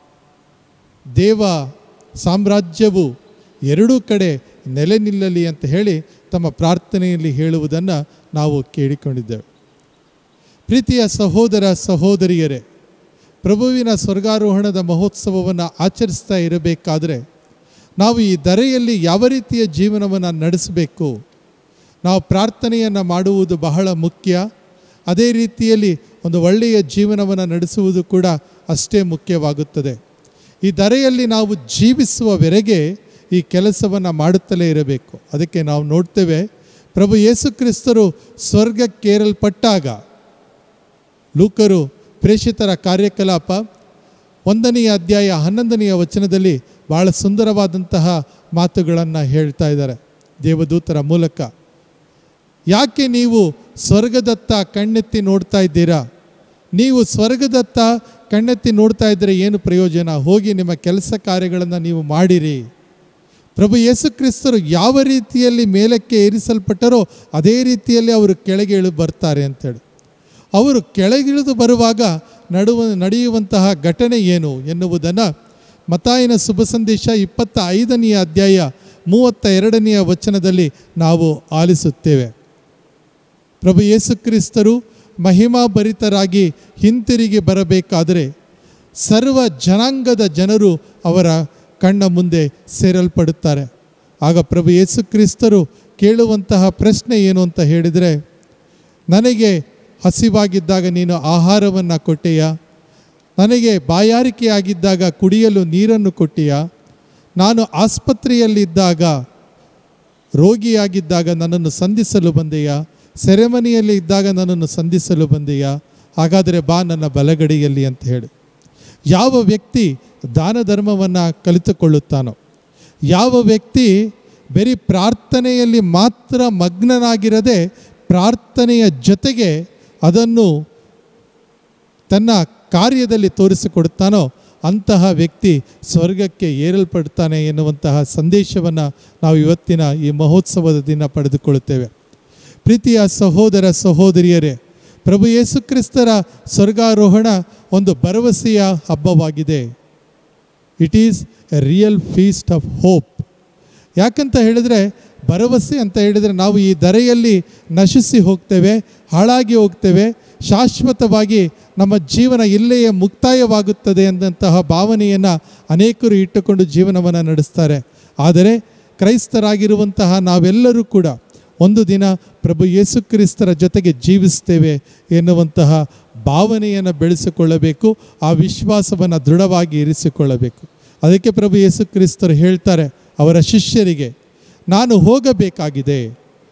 ದೇವ ಸಾಮ್ರಾಜ್ಯವು ಎರಡೂ ಕಡೆ ನೆಲೆ ನಿಲ್ಲಲಿ ಅಂತ ಹೇಳಿ ತಮ್ಮ ಪ್ರಾರ್ಥನೆಯಲ್ಲಿ ಹೇಳುವುದನ್ನು ನಾವು ಕೇಳಿಕೊಂಡಿದ್ದೇವೆ ಪ್ರೀತಿಯ ಸಹೋದರ ಸಹೋದರಿಯರೇ ಪ್ರಭುವಿನ ಸ್ವರ್ಗಾರೋಹಣದ ಮಹೋತ್ಸವವನ್ನು ಆಚರಿಸ್ತಾ ಇರಬೇಕಾದರೆ ನಾವು ಈ ಧರೆಯಲ್ಲಿ ಯಾವ ರೀತಿಯ ಜೀವನವನ್ನು ನಡೆಸಬೇಕು ನಾವು ಪ್ರಾರ್ಥನೆಯನ್ನು ಮಾಡುವುದು ಬಹಳ ಮುಖ್ಯ ಅದೇ ರೀತಿಯಲ್ಲಿ ಒಂದು ಒಳ್ಳೆಯ ಜೀವನವನ್ನು ನಡೆಸುವುದು ಕೂಡ ಅಷ್ಟೇ ಮುಖ್ಯವಾಗುತ್ತದೆ ಈ ಧರೆಯಲ್ಲಿ ನಾವು ಜೀವಿಸುವವರೆಗೆ ಈ ಕೆಲಸವನ್ನು ಮಾಡುತ್ತಲೇ ಇರಬೇಕು ಅದಕ್ಕೆ ನಾವು ನೋಡ್ತೇವೆ ಪ್ರಭು ಯೇಸು ಕ್ರಿಸ್ತರು ಸ್ವರ್ಗಕ್ಕೇರಲ್ಪಟ್ಟಾಗ ಲೂಕರು ಪ್ರೇಷಿತರ ಕಾರ್ಯಕಲಾಪ ಒಂದನೆಯ ಅಧ್ಯಾಯ ಹನ್ನೊಂದನೆಯ ವಚನದಲ್ಲಿ ಭಾಳ ಸುಂದರವಾದಂತಹ ಮಾತುಗಳನ್ನು ಹೇಳ್ತಾ ಇದ್ದಾರೆ ದೇವದೂತರ ಮೂಲಕ ಯಾಕೆ ನೀವು ಸ್ವರ್ಗದತ್ತ ಕಣ್ಣೆತ್ತಿ ನೋಡ್ತಾ ಇದ್ದೀರಾ ನೀವು ಸ್ವರ್ಗದತ್ತ ಕಣ್ಣೆತ್ತಿ ನೋಡ್ತಾ ಇದ್ದರೆ ಏನು ಪ್ರಯೋಜನ ಹೋಗಿ ನಿಮ್ಮ ಕೆಲಸ ಕಾರ್ಯಗಳನ್ನು ನೀವು ಮಾಡಿರಿ ಪ್ರಭು ಯೇಸು ಕ್ರಿಸ್ತರು ಯಾವ ರೀತಿಯಲ್ಲಿ ಮೇಲಕ್ಕೆ ಏರಿಸಲ್ಪಟ್ಟರೋ ಅದೇ ರೀತಿಯಲ್ಲಿ ಅವರು ಕೆಳಗೆ ಇಳಿದು ಬರ್ತಾರೆ ಅಂತೇಳಿ ಅವರು ಕೆಳಗಿಳಿದು ಬರುವಾಗ ನಡುವ ನಡೆಯುವಂತಹ ಘಟನೆ ಏನು ಎನ್ನುವುದನ್ನು ಮತಾಯಿನ ಶುಭ ಸಂದೇಶ ಇಪ್ಪತ್ತ ಐದನೆಯ ಅಧ್ಯಾಯ ಮೂವತ್ತ ಎರಡನೆಯ ವಚನದಲ್ಲಿ ನಾವು ಆಲಿಸುತ್ತೇವೆ ಪ್ರಭು ಯೇಸು ಕ್ರಿಸ್ತರು ಮಹಿಮಾಭರಿತರಾಗಿ ಹಿಂತಿರುಗಿ ಬರಬೇಕಾದರೆ ಸರ್ವ ಜನಾಂಗದ ಜನರು ಅವರ ಕಣ್ಣ ಮುಂದೆ ಸೇರಲ್ಪಡುತ್ತಾರೆ ಆಗ ಪ್ರಭು ಯೇಸು ಕ್ರಿಸ್ತರು ಕೇಳುವಂತಹ ಪ್ರಶ್ನೆ ಏನು ಅಂತ ಹೇಳಿದರೆ ನನಗೆ ಹಸಿವಾಗಿದ್ದಾಗ ನೀನು ಆಹಾರವನ್ನು ಕೊಟ್ಟೆಯಾ ನನಗೆ ಬಾಯಾರಿಕೆಯಾಗಿದ್ದಾಗ ಕುಡಿಯಲು ನೀರನ್ನು ಕೊಟ್ಟೆಯಾ ನಾನು ಆಸ್ಪತ್ರೆಯಲ್ಲಿದ್ದಾಗ ರೋಗಿಯಾಗಿದ್ದಾಗ ನನ್ನನ್ನು ಸಂಧಿಸಲು ಬಂದೆಯಾ ಸೆರೆಮನಿಯಲ್ಲಿ ಇದ್ದಾಗ ನನ್ನನ್ನು ಸಂಧಿಸಲು ಬಂದೆಯಾ ಹಾಗಾದರೆ ಬಾ ನನ್ನ ಬಲಗಡೆಯಲ್ಲಿ ಅಂತ ಹೇಳಿ ಯಾವ ವ್ಯಕ್ತಿ ದಾನ ಧರ್ಮವನ್ನು ಕಲಿತುಕೊಳ್ಳುತ್ತಾನೋ ಯಾವ ವ್ಯಕ್ತಿ ಬರೀ ಪ್ರಾರ್ಥನೆಯಲ್ಲಿ ಮಾತ್ರ ಮಗ್ನನಾಗಿರದೆ ಪ್ರಾರ್ಥನೆಯ ಜೊತೆಗೆ ಅದನ್ನು ತನ್ನ ಕಾರ್ಯದಲ್ಲಿ ತೋರಿಸಿಕೊಡುತ್ತಾನೋ ಅಂತಹ ವ್ಯಕ್ತಿ ಸ್ವರ್ಗಕ್ಕೆ ಏರಲ್ಪಡ್ತಾನೆ ಎನ್ನುವಂತಹ ಸಂದೇಶವನ್ನು ನಾವು ಇವತ್ತಿನ ಈ ಮಹೋತ್ಸವದ ದಿನ ಪಡೆದುಕೊಳ್ಳುತ್ತೇವೆ ಪ್ರೀತಿಯ ಸಹೋದರ ಸಹೋದರಿಯರೇ ಪ್ರಭು ಯೇಸು ಕ್ರಿಸ್ತರ ಸ್ವರ್ಗಾರೋಹಣ ಒಂದು ಭರವಸೆಯ ಹಬ್ಬವಾಗಿದೆ it is a real feast of hope ಯಾಕಂತ ಹೇಳಿದರೆ ಭರವಸೆ ಅಂತ ಹೇಳಿದರೆ ನಾವು ಈ ಧರೆಯಲ್ಲಿ ನಶಿಸಿ ಹೋಗ್ತೇವೆ ಹಾಳಾಗಿ ಹೋಗ್ತೇವೆ ಶಾಶ್ವತವಾಗಿ ನಮ್ಮ ಜೀವನ ಇಲ್ಲಿಯೇ ಮುಕ್ತಾಯವಾಗುತ್ತದೆ ಎಂದಂತಹ ಭಾವನೆಯನ್ನು ಅನೇಕರು ಇಟ್ಟುಕೊಂಡು ಜೀವನವನ್ನು ನಡೆಸ್ತಾರೆ ಆದರೆ ಕ್ರೈಸ್ತರಾಗಿರುವಂತಹ ನಾವೆಲ್ಲರೂ ಕೂಡ ಒಂದು ದಿನ ಪ್ರಭು ಯೇಸು ಕ್ರಿಸ್ತರ ಜೊತೆಗೆ ಜೀವಿಸ್ತೇವೆ ಎನ್ನುವಂತಹ ಭಾವನೆಯನ್ನು ಬೆಳೆಸಿಕೊಳ್ಳಬೇಕು ಆ ವಿಶ್ವಾಸವನ್ನು ದೃಢವಾಗಿ ಇರಿಸಿಕೊಳ್ಳಬೇಕು ಅದಕ್ಕೆ ಪ್ರಭು ಯೇಸು ಕ್ರಿಸ್ತರು ಹೇಳ್ತಾರೆ ಅವರ ಶಿಷ್ಯರಿಗೆ ನಾನು ಹೋಗಬೇಕಾಗಿದೆ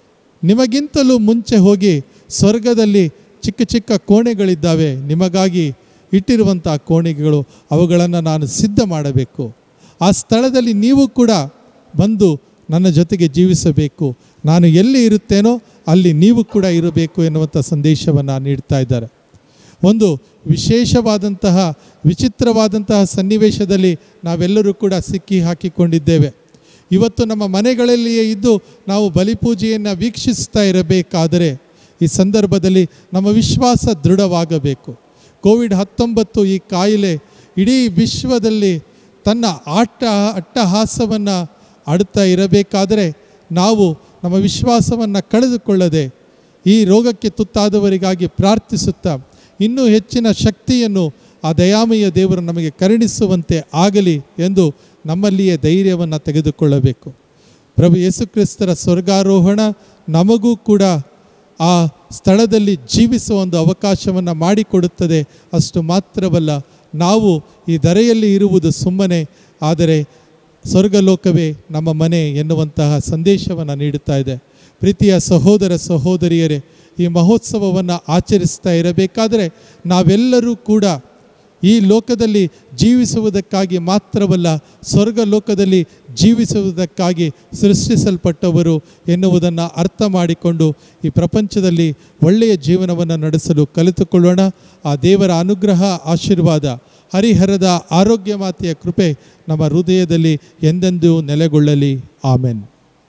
ನಿಮಗಿಂತಲೂ ಮುಂಚೆ ಹೋಗಿ ಸ್ವರ್ಗದಲ್ಲಿ ಚಿಕ್ಕ ಚಿಕ್ಕ ಕೋಣೆಗಳಿದ್ದಾವೆ ನಿಮಗಾಗಿ ಇಟ್ಟಿರುವಂಥ ಕೋಣೆಗಳು ಅವುಗಳನ್ನು ನಾನು ಸಿದ್ಧ ಮಾಡಬೇಕು ಆ ಸ್ಥಳದಲ್ಲಿ ನೀವು ಕೂಡ ಬಂದು ನನ್ನ ಜೊತೆಗೆ ಜೀವಿಸಬೇಕು ನಾನು ಎಲ್ಲಿ ಇರುತ್ತೇನೋ ಅಲ್ಲಿ ನೀವು ಕೂಡ ಇರಬೇಕು ಎನ್ನುವಂಥ ಸಂದೇಶವನ್ನು ನೀಡ್ತಾ ಇದ್ದಾರೆ ಒಂದು ವಿಶೇಷವಾದಂತಹ ವಿಚಿತ್ರವಾದಂತಹ ಸನ್ನಿವೇಶದಲ್ಲಿ ನಾವೆಲ್ಲರೂ ಕೂಡ ಸಿಕ್ಕಿ ಹಾಕಿಕೊಂಡಿದ್ದೇವೆ ಇವತ್ತು ನಮ್ಮ ಮನೆಗಳಲ್ಲಿಯೇ ಇದ್ದು ನಾವು ಬಲಿಪೂಜೆಯನ್ನು ವೀಕ್ಷಿಸ್ತಾ ಇರಬೇಕಾದರೆ ಈ ಸಂದರ್ಭದಲ್ಲಿ ನಮ್ಮ ವಿಶ್ವಾಸ ದೃಢವಾಗಬೇಕು ಕೋವಿಡ್ ಹತ್ತೊಂಬತ್ತು ಈ ಕಾಯಿಲೆ ಇಡೀ ವಿಶ್ವದಲ್ಲಿ ತನ್ನ ಆಟ ಅಟ್ಟಹಾಸವನ್ನು ಆಡುತ್ತಾ ಇರಬೇಕಾದರೆ ನಾವು ನಮ್ಮ ವಿಶ್ವಾಸವನ್ನು ಕಳೆದುಕೊಳ್ಳದೆ ಈ ರೋಗಕ್ಕೆ ತುತ್ತಾದವರಿಗಾಗಿ ಪ್ರಾರ್ಥಿಸುತ್ತಾ ಇನ್ನೂ ಹೆಚ್ಚಿನ ಶಕ್ತಿಯನ್ನು ಆ ದಯಾಮಯ ದೇವರು ನಮಗೆ ಕರುಣಿಸುವಂತೆ ಆಗಲಿ ಎಂದು ನಮ್ಮಲ್ಲಿಯೇ ಧೈರ್ಯವನ್ನು ತೆಗೆದುಕೊಳ್ಳಬೇಕು ಪ್ರಭು ಯೇಸುಕ್ರಿಸ್ತರ ಸ್ವರ್ಗಾರೋಹಣ ನಮಗೂ ಕೂಡ ಆ ಸ್ಥಳದಲ್ಲಿ ಜೀವಿಸುವ ಒಂದು ಅವಕಾಶವನ್ನು ಮಾಡಿಕೊಡುತ್ತದೆ ಅಷ್ಟು ಮಾತ್ರವಲ್ಲ ನಾವು ಈ ಧರೆಯಲ್ಲಿ ಇರುವುದು ಸುಮ್ಮನೆ ಆದರೆ ಸ್ವರ್ಗಲೋಕವೇ ನಮ್ಮ ಮನೆ ಎನ್ನುವಂತಹ ಸಂದೇಶವನ್ನು ನೀಡುತ್ತಾ ಇದೆ ಪ್ರೀತಿಯ ಸಹೋದರ ಸಹೋದರಿಯರೇ ಈ ಮಹೋತ್ಸವವನ್ನು ಆಚರಿಸ್ತಾ ಇರಬೇಕಾದರೆ ನಾವೆಲ್ಲರೂ ಕೂಡ ಈ ಲೋಕದಲ್ಲಿ ಜೀವಿಸುವುದಕ್ಕಾಗಿ ಮಾತ್ರವಲ್ಲ ಸ್ವರ್ಗ ಲೋಕದಲ್ಲಿ ಜೀವಿಸುವುದಕ್ಕಾಗಿ ಸೃಷ್ಟಿಸಲ್ಪಟ್ಟವರು ಎನ್ನುವುದನ್ನು ಅರ್ಥ ಮಾಡಿಕೊಂಡು ಈ ಪ್ರಪಂಚದಲ್ಲಿ ಒಳ್ಳೆಯ ಜೀವನವನ್ನು ನಡೆಸಲು ಕಲಿತುಕೊಳ್ಳೋಣ ಆ ದೇವರ ಅನುಗ್ರಹ ಆಶೀರ್ವಾದ ಹರಿಹರದ ಆರೋಗ್ಯ ಮಾತೆಯ ಕೃಪೆ ನಮ್ಮ ಹೃದಯದಲ್ಲಿ ಎಂದೆಂದೂ ನೆಲೆಗೊಳ್ಳಲಿ ಆಮೆನ್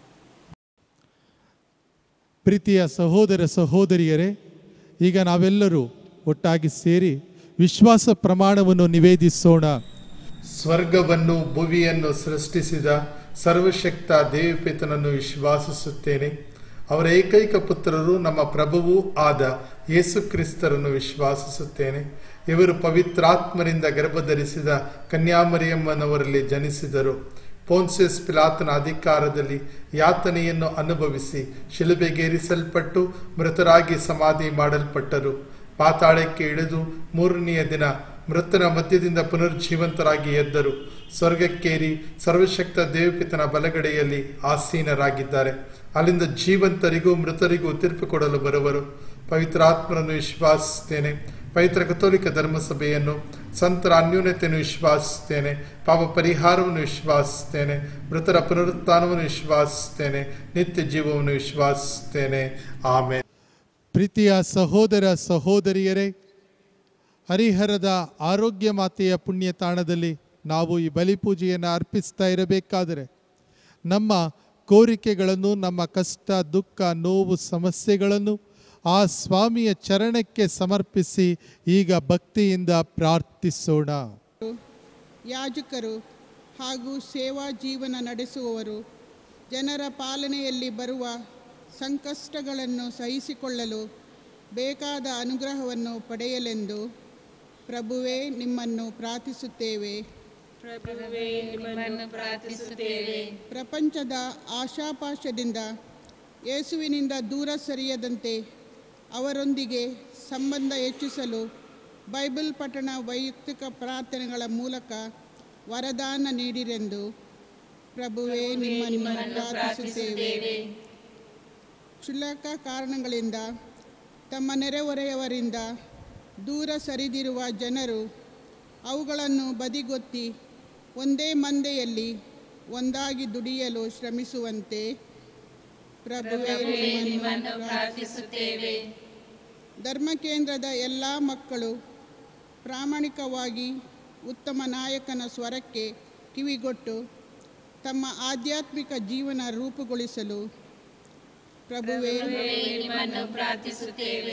ಪ್ರೀತಿಯ ಸಹೋದರ ಸಹೋದರಿಯರೇ ಈಗ ನಾವೆಲ್ಲರೂ ಒಟ್ಟಾಗಿ ಸೇರಿ ವಿಶ್ವಾಸ ಪ್ರಮಾಣವನ್ನು ನಿವೇದಿಸೋಣ
ಸ್ವರ್ಗವನ್ನು ಭುವಿಯನ್ನು ಸೃಷ್ಟಿಸಿದ ಸರ್ವಶಕ್ತ ದೇವಪಿತನನ್ನು ವಿಶ್ವಾಸಿಸುತ್ತೇನೆ ಅವರ ಏಕೈಕ ಪುತ್ರರು ನಮ್ಮ ಪ್ರಭುವೂ ಆದ ಯೇಸು ಕ್ರಿಸ್ತರನ್ನು ವಿಶ್ವಾಸಿಸುತ್ತೇನೆ ಇವರು ಪವಿತ್ರಾತ್ಮರಿಂದ ಗರ್ಭಧರಿಸಿದ ಕನ್ಯಾಮರಿಯಮ್ಮನವರಲ್ಲಿ ಜನಿಸಿದರು ಪೋನ್ಸಿಯಸ್ ಪಿಲಾತನ ಅಧಿಕಾರದಲ್ಲಿ ಯಾತನೆಯನ್ನು ಅನುಭವಿಸಿ ಶಿಲುಬೆಗೇರಿಸಲ್ಪಟ್ಟು ಮೃತರಾಗಿ ಸಮಾಧಿ ಮಾಡಲ್ಪಟ್ಟರು ಪಾತಾಳಕ್ಕೆ ಇಳಿದು ಮೂರನೆಯ ದಿನ ಮೃತನ ಮಧ್ಯದಿಂದ ಪುನರ್ಜೀವಂತರಾಗಿ ಎದ್ದರು ಸ್ವರ್ಗಕ್ಕೇರಿ ಸರ್ವಶಕ್ತ ದೇವಪಿತನ ಬಲಗಡೆಯಲ್ಲಿ ಆಸೀನರಾಗಿದ್ದಾರೆ ಅಲ್ಲಿಂದ ಜೀವಂತರಿಗೂ ಮೃತರಿಗೂ ತೀರ್ಪು ಕೊಡಲು ಬರುವರು ಪವಿತ್ರಾತ್ಮರನ್ನು ವಿಶ್ವಾಸಿಸ್ತೇನೆ ಪವಿತ್ರ ಕಥೋಲಿಕ ಧರ್ಮಸಭೆಯನ್ನು ಸಂತರ ಅನ್ಯೂನ್ಯತೆಯನ್ನು ವಿಶ್ವಾಸಿಸ್ತೇನೆ ಪಾಪ ಪರಿಹಾರವನ್ನು ವಿಶ್ವಾಸಿಸ್ತೇನೆ ಮೃತರ ಪುನರುತ್ಥಾನವನ್ನು ವಿಶ್ವಾಸಿಸ್ತೇನೆ ನಿತ್ಯ ಜೀವವನ್ನು ವಿಶ್ವಾಸಿಸ್ತೇನೆ ಆಮೇಲೆ
ಪ್ರೀತಿಯ ಸಹೋದರ ಸಹೋದರಿಯರೇ ಹರಿಹರದ ಆರೋಗ್ಯ ಮಾತೆಯ ಪುಣ್ಯ ತಾಣದಲ್ಲಿ ನಾವು ಈ ಬಲಿಪೂಜೆಯನ್ನು ಅರ್ಪಿಸ್ತಾ ಇರಬೇಕಾದರೆ ನಮ್ಮ ಕೋರಿಕೆಗಳನ್ನು ನಮ್ಮ ಕಷ್ಟ ದುಃಖ ನೋವು ಸಮಸ್ಯೆಗಳನ್ನು ಆ ಸ್ವಾಮಿಯ ಚರಣಕ್ಕೆ ಸಮರ್ಪಿಸಿ ಈಗ ಭಕ್ತಿಯಿಂದ ಪ್ರಾರ್ಥಿಸೋಣ
ಯಾಜಕರು ಹಾಗೂ ಸೇವಾ ಜೀವನ ನಡೆಸುವವರು ಜನರ ಪಾಲನೆಯಲ್ಲಿ ಬರುವ ಸಂಕಷ್ಟಗಳನ್ನು ಸಹಿಸಿಕೊಳ್ಳಲು ಬೇಕಾದ ಅನುಗ್ರಹವನ್ನು ಪಡೆಯಲೆಂದು ಪ್ರಭುವೇ ನಿಮ್ಮನ್ನು ಪ್ರಾರ್ಥಿಸುತ್ತೇವೆ
ಪ್ರಭುವೇ ನಿಮ್ಮನ್ನು ಪ್ರಾರ್ಥಿಸುತ್ತೇವೆ
ಪ್ರಪಂಚದ ಆಶಾಪಾಶದಿಂದ ಯೇಸುವಿನಿಂದ ದೂರ ಸರಿಯದಂತೆ ಅವರೊಂದಿಗೆ ಸಂಬಂಧ ಹೆಚ್ಚಿಸಲು ಬೈಬಲ್ ಪಠಣ ವೈಯಕ್ತಿಕ ಪ್ರಾರ್ಥನೆಗಳ ಮೂಲಕ ವರದಾನ ನೀಡಿರೆಂದು ಪ್ರಭುವೇ ನಿಮ್ಮ ನಿಮ್ಮನ್ನು ಪ್ರಾರ್ಥಿಸುತ್ತೇವೆ ಕ್ಷುಲ್ಲಕ ಕಾರಣಗಳಿಂದ ತಮ್ಮ ನೆರೆಹೊರೆಯವರಿಂದ ದೂರ ಸರಿದಿರುವ ಜನರು ಅವುಗಳನ್ನು ಬದಿಗೊತ್ತಿ ಒಂದೇ ಮಂದೆಯಲ್ಲಿ ಒಂದಾಗಿ ದುಡಿಯಲು ಶ್ರಮಿಸುವಂತೆ ಪ್ರಭುವೇ ನಿಮ್ಮನ್ನು
ಪ್ರಾರ್ಥಿಸುತ್ತೇವೆ
ಧರ್ಮಕೇಂದ್ರದ ಎಲ್ಲ ಮಕ್ಕಳು ಪ್ರಾಮಾಣಿಕವಾಗಿ ಉತ್ತಮ ನಾಯಕನ ಸ್ವರಕ್ಕೆ ಕಿವಿಗೊಟ್ಟು ತಮ್ಮ ಆಧ್ಯಾತ್ಮಿಕ ಜೀವನ ರೂಪುಗೊಳಿಸಲು ಪ್ರಭುವೇ
ನಿಮ್ಮನ್ನು ಪ್ರಾರ್ಥಿಸುತ್ತೇವೆ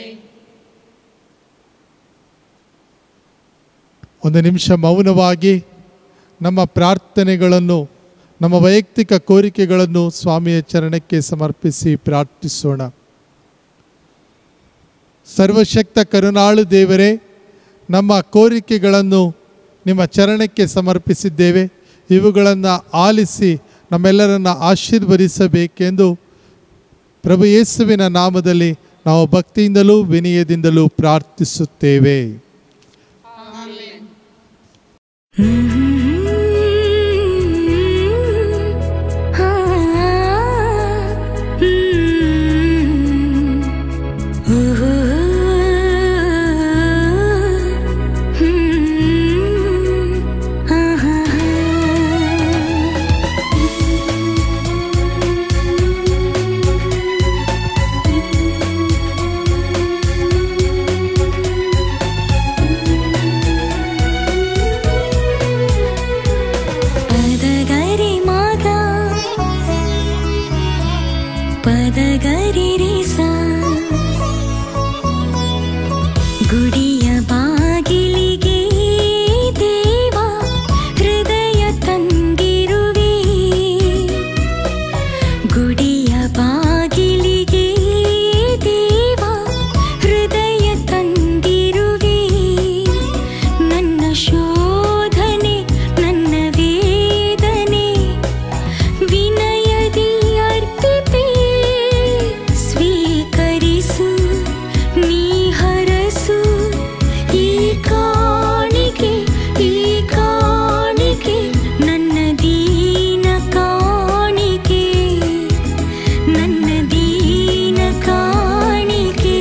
ಒಂದು ನಿಮಿಷ ಮೌನವಾಗಿ ನಮ್ಮ ಪ್ರಾರ್ಥನೆಗಳನ್ನು ನಮ್ಮ ವೈಯಕ್ತಿಕ ಕೋರಿಕೆಗಳನ್ನು ಸ್ವಾಮಿಯ ಚರಣಕ್ಕೆ ಸಮರ್ಪಿಸಿ ಪ್ರಾರ್ಥಿಸೋಣ ಸರ್ವಶಕ್ತ ಕರುಣಾಳು ದೇವರೇ ನಮ್ಮ ಕೋರಿಕೆಗಳನ್ನು ನಿಮ್ಮ ಚರಣಕ್ಕೆ ಸಮರ್ಪಿಸಿದ್ದೇವೆ ಇವುಗಳನ್ನು ಆಲಿಸಿ ನಮ್ಮೆಲ್ಲರನ್ನ ಆಶೀರ್ವದಿಸಬೇಕೆಂದು ಪ್ರಭು ಯೇಸುವಿನ ನಾಮದಲ್ಲಿ ನಾವು ಭಕ್ತಿಯಿಂದಲೂ ವಿನಯದಿಂದಲೂ ಪ್ರಾರ್ಥಿಸುತ್ತೇವೆ
ಪದಗರಿ ಮಾತ ಪದಗರಿ ರಿಸ ಗುಡಿಯ ಬಾಗಿಲಿಗೆ ದೇವ ಹೃದಯ ತಂದಿರುವೆ ಗುಡಿಯ ಬಾಗಿಲಿಗೆ ದೇವ ಹೃದಯ ತಂದಿರುವೆ ನನ್ನ ಶೋಧನೆ ನನ್ನ ವೇದನೆ ವಿನಯದಿ ಅರ್ಪಿತೆ ಸ್ವೀಕರಿಸು ನೀ ಹರಸು ಈ ಕಾಣಿಕೆ ಈ ಕಾಣಿಕೆ ನನ್ನ ದೀನ ಕಾಣಿಕೆ ನನ್ನ ದೀನ ಕಾಣಿಕೆ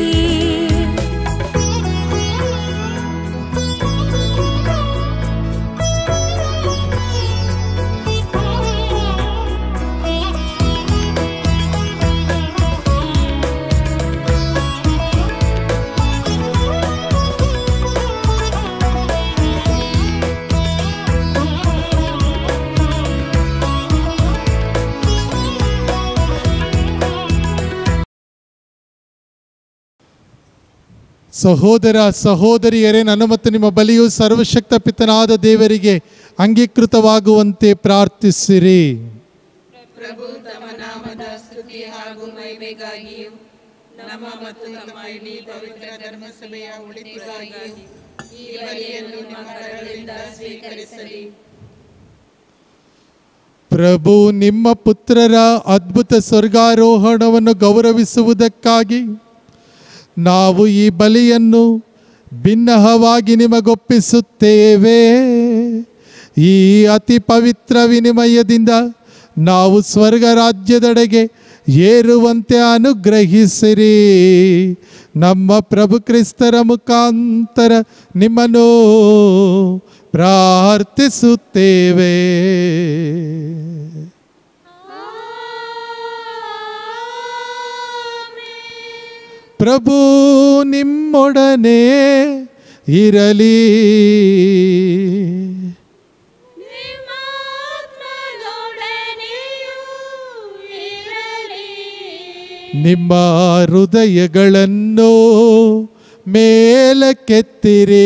ಸಹೋದರ ಸಹೋದರಿಯರೇ ನನ್ನ ಮತ್ತು ನಿಮ್ಮ ಬಲಿಯು ಸರ್ವಶಕ್ತ ಪಿತನಾದ ದೇವರಿಗೆ ಅಂಗೀಕೃತವಾಗುವಂತೆ ಪ್ರಾರ್ಥಿಸಿರಿ
ಪ್ರಭು ತಮ್ಮ ನಾಮದ ಸ್ತುತಿ ಹಾಗೂ ಮಹಿಮೆಗಾಗಿಯೂ ನಮ್ಮ ಮತ್ತು ನಮ್ಮ ಇಡೀ ಪವಿತ್ರ ಧರ್ಮಸಭೆಯ ಉಳಿತಿಗಾಗಿಯೂ ಈ ಬಲಿಯನ್ನು ನಿಮ್ಮ ಕರಗಳಿಂದ ಸ್ವೀಕರಿಸಲಿ
ಪ್ರಭು ನಿಮ್ಮ ಪುತ್ರರ ಅದ್ಭುತ ಸ್ವರ್ಗಾರೋಹಣವನ್ನು ಗೌರವಿಸುವುದಕ್ಕಾಗಿ ನಾವು ಈ ಬಲಿಯನ್ನು ಭಿನ್ನಹವಾಗಿ ನಿಮಗೊಪ್ಪಿಸುತ್ತೇವೆ ಈ ಅತಿ ಪವಿತ್ರ ವಿನಿಮಯದಿಂದ ನಾವು ಸ್ವರ್ಗ ರಾಜ್ಯದೆಡೆಗೆ ಏರುವಂತೆ ಅನುಗ್ರಹಿಸಿರಿ ನಮ್ಮ ಪ್ರಭು ಕ್ರಿಸ್ತರ ಮುಖಾಂತರ ನಿಮ್ಮನ್ನು ಪ್ರಾರ್ಥಿಸುತ್ತೇವೆ ಪ್ರಭು ನಿಮ್ಮೊಡನೆ ಇರಲಿ ನಿಮ್ಮ ಹೃದಯಗಳನ್ನು ಮೇಲಕ್ಕೆತ್ತಿರಿ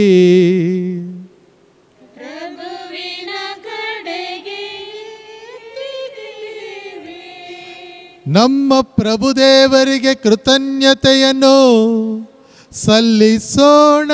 ನಮ್ಮ ಪ್ರಭುದೇವರಿಗೆ ಕೃತಜ್ಞತೆಯನ್ನು ಸಲ್ಲಿಸೋಣ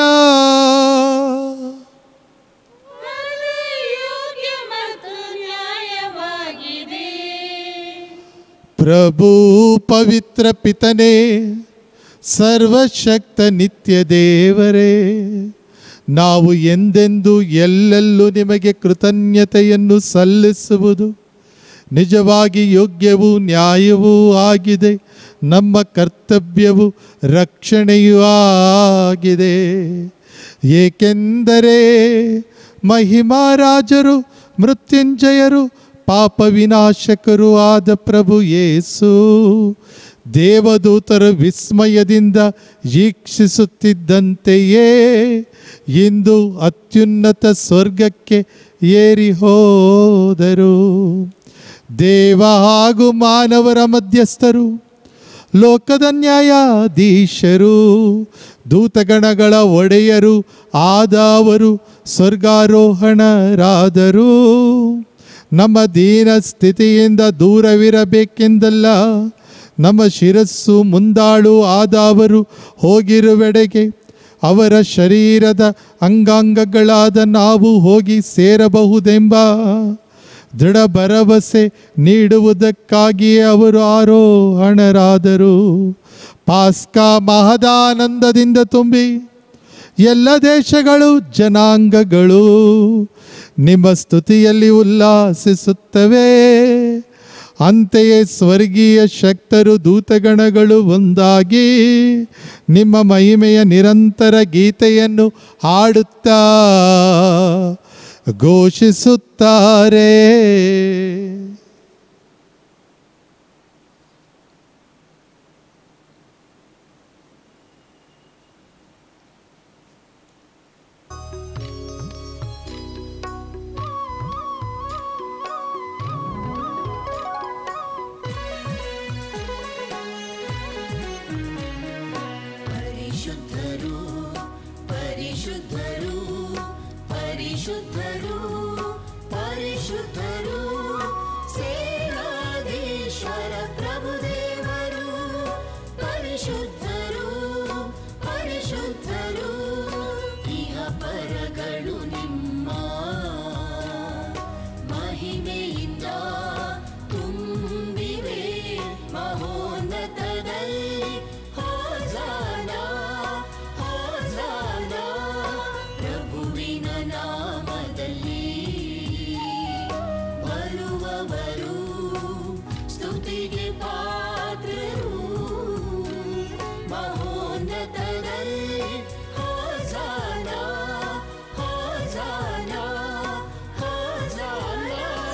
ಪ್ರಭು ಪವಿತ್ರ ಪಿತನೇ ಸರ್ವಶಕ್ತ ನಿತ್ಯ ದೇವರೇ ನಾವು ಎಂದೆಂದು ಎಲ್ಲೆಲ್ಲೂ ನಿಮಗೆ ಕೃತಜ್ಞತೆಯನ್ನು ಸಲ್ಲಿಸುವುದು ನಿಜವಾಗಿ ಯೋಗ್ಯವೂ ನ್ಯಾಯವೂ ಆಗಿದೆ ನಮ್ಮ ಕರ್ತವ್ಯವು ರಕ್ಷಣೆಯೂ ಆಗಿದೆ ಏಕೆಂದರೆ ಮಹಿಮಾರಾಜರು ಮೃತ್ಯುಂಜಯರು ಪಾಪ ವಿನಾಶಕರು ಆದ ಪ್ರಭು ಯೇಸು ದೇವದೂತರು ವಿಸ್ಮಯದಿಂದ ವೀಕ್ಷಿಸುತ್ತಿದ್ದಂತೆಯೇ ಇಂದು ಅತ್ಯುನ್ನತ ಸ್ವರ್ಗಕ್ಕೆ ಏರಿ ಹೋದರು ದೇವ ಹಾಗೂ ಮಾನವರ ಮಧ್ಯಸ್ಥರು ಲೋಕದ ನ್ಯಾಯಾಧೀಶರು ದೂತಗಣಗಳ ಒಡೆಯರು ಆದವರು ಸ್ವರ್ಗಾರೋಹಣರಾದರು ನಮ್ಮ ದೀನ ಸ್ಥಿತಿಯಿಂದ ದೂರವಿರಬೇಕೆಂದಲ್ಲ ನಮ್ಮ ಶಿರಸ್ಸು ಮುಂದಾಳು ಆದವರು ಹೋಗಿರುವೆಡೆಗೆ ಅವರ ಶರೀರದ ಅಂಗಾಂಗಗಳಾದ ನಾವು ಹೋಗಿ ಸೇರಬಹುದೆಂಬ ದೃಢ ಭರವಸೆ ನೀಡುವುದಕ್ಕಾಗಿಯೇ ಅವರು ಆರೋಹಣರಾದರು ಪಾಸ್ಕಾ ಮಹದಾನಂದದಿಂದ ತುಂಬಿ ಎಲ್ಲ ದೇಶಗಳು ಜನಾಂಗಗಳು ನಿಮ್ಮ ಸ್ತುತಿಯಲ್ಲಿ ಉಲ್ಲಾಸಿಸುತ್ತವೆ ಅಂತೆಯೇ ಸ್ವರ್ಗೀಯ ಶಕ್ತರು ದೂತಗಣಗಳು ಒಂದಾಗಿ ನಿಮ್ಮ ಮಹಿಮೆಯ ನಿರಂತರ ಗೀತೆಯನ್ನು ಹಾಡುತ್ತಾ ಘೋಷಿಸುತ್ತಾರೆ
ಪರಿಶುದ್ಧರು ಪರಿಶುದ್ಧರು ಪರಿಶುದ್ಧರು ಪರಿಶುದ್ಧರು ಸೇನಾಧೀಶ್ವರ ಪ್ರಭುದೇವರು ಪರಿಶುದ್ಧರು ಪರಿಶುದ್ಧರು ಇಹ ಪರಗಳು ನಿಮ್ಮ ಮಹಿಮೆಯಿಂದ ತುಂಬಿವೆ ಮಹೋನ್ನತದಲ್ಲಿ ಹೋಜಾನ ಹೋಜಾನ ಪ್ರಭುವಿನ ನಾಮದಲ್ಲಿ ಬರುವವರು ಸ್ತುತಿಗೆ ಪಾತ್ರರು ಮಹೋನ್ನತದಲ್ಲಿ ಹೋಜಾನ ಹೋಜಾನ ಹೋಜಾನ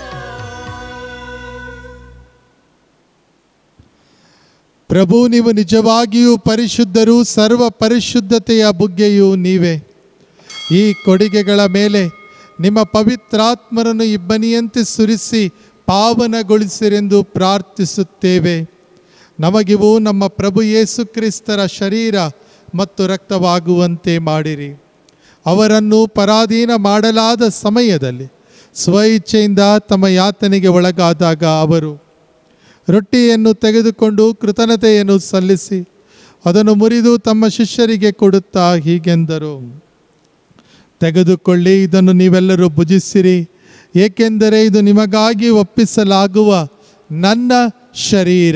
ಪ್ರಭು ನೀವು ನಿಜವಾಗಿಯೂ ಪರಿಶುದ್ಧರು ಸರ್ವ ಪರಿಶುದ್ಧತೆಯ ಬುಗ್ಗೆಯೂ ನೀವೇ ಈ ಕೊಡುಗೆಗಳ ಮೇಲೆ ನಿಮ್ಮ ಪವಿತ್ರಾತ್ಮರನ್ನು ಇಬ್ಬನಿಯಂತೆ ಸುರಿಸಿ ಪಾವನಗೊಳಿಸಿರೆಂದು ಪ್ರಾರ್ಥಿಸುತ್ತೇವೆ ನಮಗಿವು ನಮ್ಮ ಪ್ರಭು ಯೇಸು ಕ್ರಿಸ್ತರ ಶರೀರ ಮತ್ತು ರಕ್ತವಾಗುವಂತೆ ಮಾಡಿರಿ ಅವರನ್ನು ಪರಾಧೀನ ಮಾಡಲಾದ ಸಮಯದಲ್ಲಿ ಸ್ವಇಚ್ಛೆಯಿಂದ ತಮ್ಮ ಯಾತನೆಗೆ ಒಳಗಾದಾಗ ಅವರು ರೊಟ್ಟಿಯನ್ನು ತೆಗೆದುಕೊಂಡು ಕೃತಜ್ಞತೆಯನ್ನು ಸಲ್ಲಿಸಿ ಅದನ್ನು ಮುರಿದು ತಮ್ಮ ಶಿಷ್ಯರಿಗೆ ಕೊಡುತ್ತಾ ಹೀಗೆಂದರು ತೆಗೆದುಕೊಳ್ಳಿ ಇದನ್ನು ನೀವೆಲ್ಲರೂ ಭುಜಿಸಿರಿ ಏಕೆಂದರೆ ಇದು ನಿಮಗಾಗಿ ಒಪ್ಪಿಸಲಾಗುವ ನನ್ನ ಶರೀರ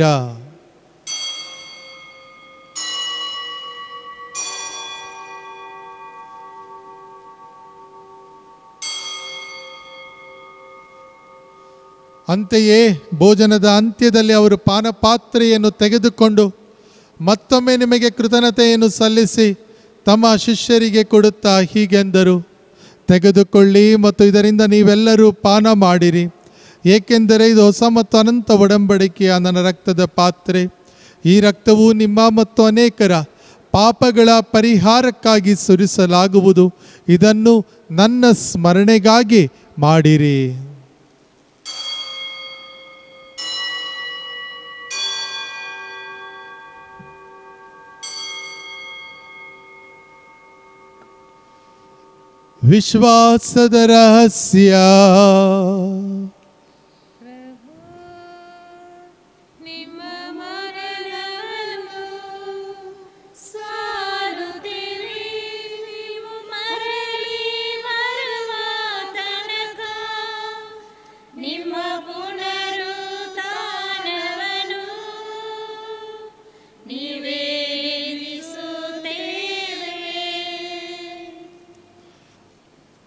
ಅಂತೆಯೇ ಭೋಜನದ ಅಂತ್ಯದಲ್ಲಿ ಅವರು ಪಾನಪಾತ್ರೆಯನ್ನು ತೆಗೆದುಕೊಂಡು ಮತ್ತೊಮ್ಮೆ ನಿಮಗೆ ಕೃತಜ್ಞತೆಯನ್ನು ಸಲ್ಲಿಸಿ ತಮ್ಮ ಶಿಷ್ಯರಿಗೆ ಕೊಡುತ್ತಾ ಹೀಗೆಂದರು ತೆಗೆದುಕೊಳ್ಳಿ ಮತ್ತು ಇದರಿಂದ ನೀವೆಲ್ಲರೂ ಪಾನ ಮಾಡಿರಿ ಏಕೆಂದರೆ ಇದು ಹೊಸ ಮತ್ತು ಅನಂತ ಒಡಂಬಡಿಕೆಯ ನನ್ನ ರಕ್ತದ ಪಾತ್ರೆ ಈ ರಕ್ತವು ನಿಮ್ಮ ಮತ್ತು ಅನೇಕರ ಪಾಪಗಳ ಪರಿಹಾರಕ್ಕಾಗಿ ಸುರಿಸಲಾಗುವುದು ಇದನ್ನು ನನ್ನ ಸ್ಮರಣೆಗಾಗಿ ಮಾಡಿರಿ ವಿಶ್ವಾಸದ ರಹಸ್ಯ
ನಿಮ್ಮ ಮರಣವನ್ನು ಸಾರುತ್ತಿರಿ ನೀವು ಮರಳಿ ಬರುವ ತನಕ ನಿಮ್ಮ ಪುನರುತ್ಥಾನವನ್ನು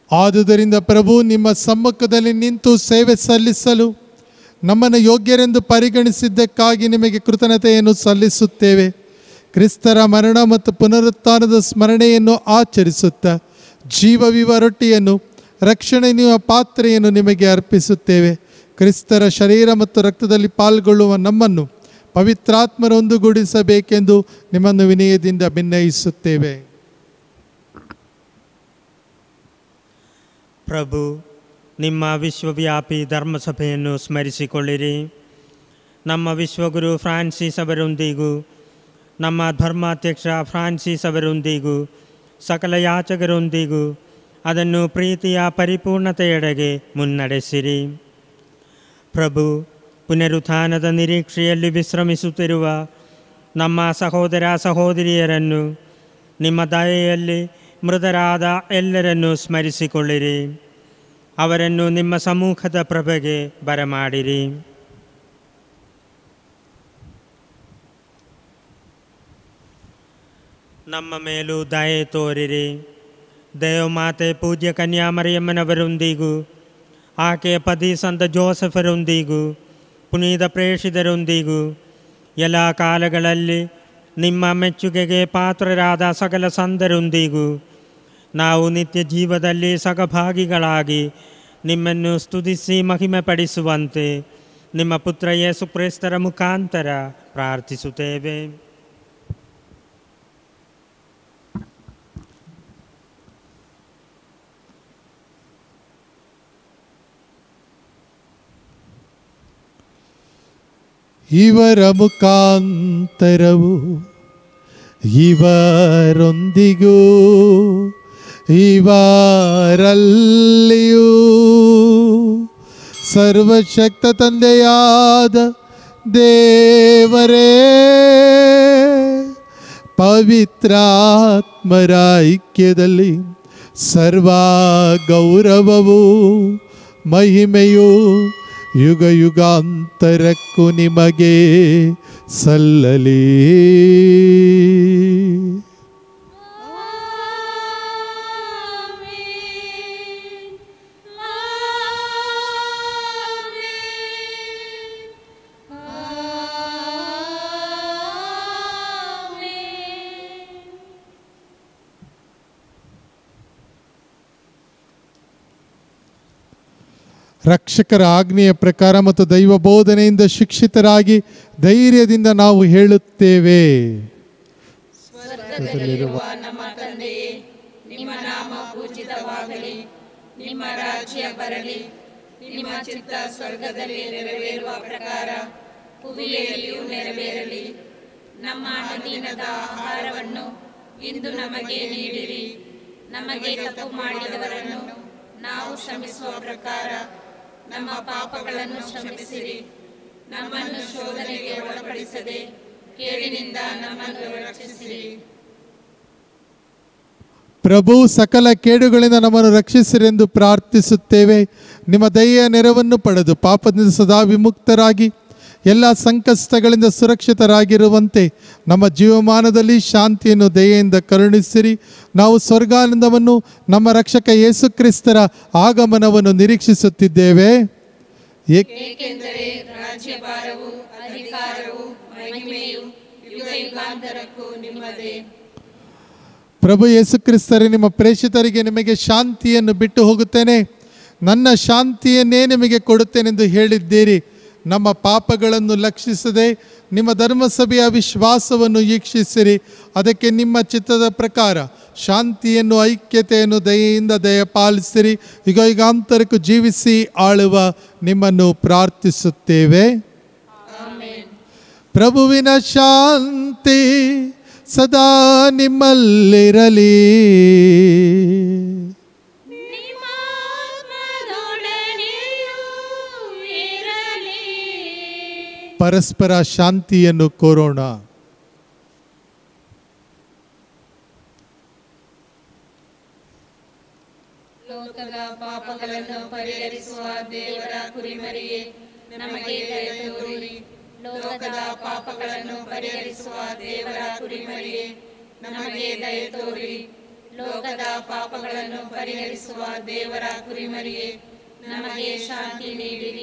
ಆದುದರಿಂದ ಪ್ರಭು ನಿಮ್ಮ ಸಮ್ಮುಖದಲ್ಲಿ ನಿಂತು ಸೇವೆ ಸಲ್ಲಿಸಲು ನಮ್ಮನ್ನು ಯೋಗ್ಯರೆಂದು ಪರಿಗಣಿಸಿದ್ದಕ್ಕಾಗಿ ನಿಮಗೆ ಕೃತಜ್ಞತೆಯನ್ನು ಸಲ್ಲಿಸುತ್ತೇವೆ ಕ್ರಿಸ್ತರ ಮರಣ ಮತ್ತು ಪುನರುತ್ಥಾನದ ಸ್ಮರಣೆಯನ್ನು ಆಚರಿಸುತ್ತಾ ಜೀವವಿವ ರೊಟ್ಟಿಯನ್ನು ರಕ್ಷಣೆಯ ಪಾತ್ರೆಯನ್ನು ನಿಮಗೆ ಅರ್ಪಿಸುತ್ತೇವೆ ಕ್ರಿಸ್ತರ ಶರೀರ ಮತ್ತು ರಕ್ತದಲ್ಲಿ ಪಾಲ್ಗೊಳ್ಳುವ ನಮ್ಮನ್ನು ಪವಿತ್ರಾತ್ಮರೊಂದುಗೂಡಿಸಬೇಕೆಂದು ನಿಮ್ಮನ್ನು ವಿನಯದಿಂದ ಭಿನ್ನಯಿಸುತ್ತೇವೆ
ಪ್ರಭು ನಿಮ್ಮ ವಿಶ್ವವ್ಯಾಪಿ ಧರ್ಮಸಭೆಯನ್ನು ಸ್ಮರಿಸಿಕೊಳ್ಳಿರಿ ನಮ್ಮ ವಿಶ್ವಗುರು ಫ್ರಾನ್ಸಿಸ್ ಅವರೊಂದಿಗೂ ನಮ್ಮ ಧರ್ಮಾಧ್ಯಕ್ಷ ಫ್ರಾನ್ಸಿಸ್ ಅವರೊಂದಿಗೂ ಸಕಲ ಯಾಚಕರೊಂದಿಗೂ ಅದನ್ನು ಪ್ರೀತಿಯ ಪರಿಪೂರ್ಣತೆಯೆಡೆಗೆ ಮುನ್ನಡೆಸಿರಿ ಪ್ರಭು ಪುನರುತ್ಥಾನದ ನಿರೀಕ್ಷೆಯಲ್ಲಿ ವಿಶ್ರಮಿಸುತ್ತಿರುವ ನಮ್ಮ ಸಹೋದರ ಸಹೋದರಿಯರನ್ನು ನಿಮ್ಮ ದಯೆಯಲ್ಲಿ ಮೃತರಾದ ಎಲ್ಲರನ್ನೂ ಸ್ಮರಿಸಿಕೊಳ್ಳಿರಿ ಅವರನ್ನು ನಿಮ್ಮ ಸಮ್ಮುಖದ ಪ್ರಭೆಗೆ ಬರಮಾಡಿರಿ ನಮ್ಮ ಮೇಲೂ ದಯೆ ತೋರಿರಿ ದೇವಮಾತೆ ಪೂಜ್ಯ ಕನ್ಯಾಮರಿಯಮ್ಮನವರೊಂದಿಗೂ ಆಕೆಯ ಪತಿ ಸಂತ ಜೋಸಫರೊಂದಿಗೂ ಪುನೀತ ಪ್ರೇಷಿತರೊಂದಿಗೂ ಎಲ್ಲ ಕಾಲಗಳಲ್ಲಿ ನಿಮ್ಮ ಮೆಚ್ಚುಗೆಗೆ ಪಾತ್ರರಾದ ಸಕಲ ಸಂದರೊಂದಿಗೂ ನಾವು ನಿತ್ಯ ಜೀವದಲ್ಲಿ ಸಹಭಾಗಿಗಳಾಗಿ ನಿಮ್ಮನ್ನು ಸ್ತುತಿಸಿ ಮಹಿಮೆಪಡಿಸುವಂತೆ ನಿಮ್ಮ ಪುತ್ರ ಯೇಸು ಕ್ರಿಸ್ತರ ಮುಖಾಂತರ ಪ್ರಾರ್ಥಿಸುತ್ತೇವೆ
ಇವರ ಮುಖಾಂತರವು ಇವರೊಂದಿಗೂ ಇವರಲ್ಲಿಯೂ ಸರ್ವಶಕ್ತ ತಂದೆಯಾದ ದೇವರೇ ಪವಿತ್ರಾತ್ಮರ ಐಕ್ಯದಲ್ಲಿ ಸರ್ವ ಗೌರವವು ಮಹಿಮೆಯು ಯುಗ ಯುಗಾಂತರಕ್ಕೂ ನಿಮಗೆ ಸಲ್ಲಲಿ ರಕ್ಷಕರ ಆಜ್ಞೆಯ ಪ್ರಕಾರ ಮತ್ತು ದೈವ ಬೋಧನೆಯಿಂದ ಶಿಕ್ಷಿತರಾಗಿ ಧೈರ್ಯದಿಂದ ನಾವು ಹೇಳುತ್ತೇವೆ
ಸ್ವರ್ಗದಲ್ಲಿರುವ ನಮ್ಮ ತಂದೆಯೇ ನಿಮ್ಮ ನಾಮ ಪೂಜಿತವಾಗಲಿ ನಿಮ್ಮ ರಾಜ್ಯ ಬರಲಿ ನಿಮ್ಮ ಚಿತ್ತ ಸ್ವರ್ಗದಲ್ಲಿ ನೆರವೇರುವ ಪ್ರಕಾರ ಭುವಿಯಲ್ಲಿಯೂ ನೆರವೇರಲಿ ನಮ್ಮ ಅನುದಿನದ ಆಹಾರವನ್ನು ಇಂದು ನಮಗೆ ನೀಡಿರಿ ನಮಗೆ ತಪ್ಪು ಮಾಡಿದವರನ್ನು ನಾವು ಶ್ರಮಿಸುವ ಪ್ರಕಾರ ನಮ್ಮ ಪಾಪಗಳನ್ನು ಕ್ಷಮಿಸಿರಿ ನಮ್ಮನ್ನು ಶೋಧನೆಗೆ ಒಳಪಡಿಸದೆ ಕೇಳಿನಿಂದ ನಮ್ಮನ್ನು ರಕ್ಷಿಸಿರಿ
ಪ್ರಭು ಸಕಲ ಕೇಡುಗಳಿಂದ ನಮ್ಮನ್ನು ರಕ್ಷಿಸಿರೆಂದು ಪ್ರಾರ್ಥಿಸುತ್ತೇವೆ ನಿಮ್ಮ ದಯೆಯ ನೆರವನ್ನು ಪಡೆದು ಪಾಪದಿಂದ ಸದಾ ವಿಮುಕ್ತರಾಗಿ ಎಲ್ಲ ಸಂಕಷ್ಟಗಳಿಂದ ಸುರಕ್ಷಿತರಾಗಿರುವಂತೆ ನಮ್ಮ ಜೀವಮಾನದಲ್ಲಿ ಶಾಂತಿಯನ್ನು ದಯೆಯಿಂದ ಕರುಣಿಸಿರಿ ನಾವು ಸ್ವರ್ಗಾನಂದವನ್ನು ನಮ್ಮ ರಕ್ಷಕ ಯೇಸು ಕ್ರಿಸ್ತರ ಆಗಮನವನ್ನು ನಿರೀಕ್ಷಿಸುತ್ತಿದ್ದೇವೆ ಏಕೆ
ಏಕೆಂದರೆ ರಾಜ್ಯಭಾರವು ಅಧಿಕಾರವು ಮಹಿಮೆಯು ಯುಗ ಯುಗಾಂತರಕ್ಕೂ ನಿಮ್ಮದೇ
ಪ್ರಭು ಯೇಸು ಕ್ರಿಸ್ತರೇ ನಿಮ್ಮ ಪ್ರೇಷಿತರಿಗೆ ನಿಮಗೆ ಶಾಂತಿಯನ್ನು ಬಿಟ್ಟು ಹೋಗುತ್ತೇನೆ ನನ್ನ ಶಾಂತಿಯನ್ನೇ ನಿಮಗೆ ಕೊಡುತ್ತೇನೆಂದು ಹೇಳಿದ್ದೀರಿ ನಮ್ಮ ಪಾಪಗಳನ್ನು ಲಕ್ಷಿಸದೆ ನಿಮ್ಮ ಧರ್ಮಸಭೆಯ ವಿಶ್ವಾಸವನ್ನು ಈಕ್ಷಿಸಿರಿ ಅದಕ್ಕೆ ನಿಮ್ಮ ಚಿತ್ತದ ಪ್ರಕಾರ ಶಾಂತಿಯನ್ನು ಐಕ್ಯತೆಯನ್ನು ದಯೆಯಿಂದ ದಯಪಾಲಿಸಿರಿ ಈಗ ಯುಗಾಂತರಕ್ಕೂ ಜೀವಿಸಿ ಆಳುವ ನಿಮ್ಮನ್ನು ಪ್ರಾರ್ಥಿಸುತ್ತೇವೆ ಪ್ರಭುವಿನ ಶಾಂತಿ ಸದಾ ನಿಮ್ಮಲ್ಲಿರಲಿ
ನಿಮ್ಮ ಆತ್ಮದೊಡನೆಯೂ ಇರಲಿ
ಪರಸ್ಪರ ಶಾಂತಿಯನ್ನು ಕೋರೋಣ
ಲೋಕದ ಪಾಪಗಳನ್ನು ಪರಿಹರಿಸುವ ದೇವರ ಕುರಿಮರಿಯೇ ನಮಗೆ ದಯೆ ತೋರಿ ಲೋಕದ ಪಾಪಗಳನ್ನು ಪರಿಹರಿಸುವ ದೇವರ ಕುರಿಮರಿಯೇ ನಮಗೆ ದಯೆ ತೋರಿ ಲೋಕದ ಪಾಪಗಳನ್ನು ಪರಿಹರಿಸುವ ದೇವರ ಕುರಿಮರಿಯೇ ನಮಗೆ ಶಾಂತಿ ನೀಡಿರಿ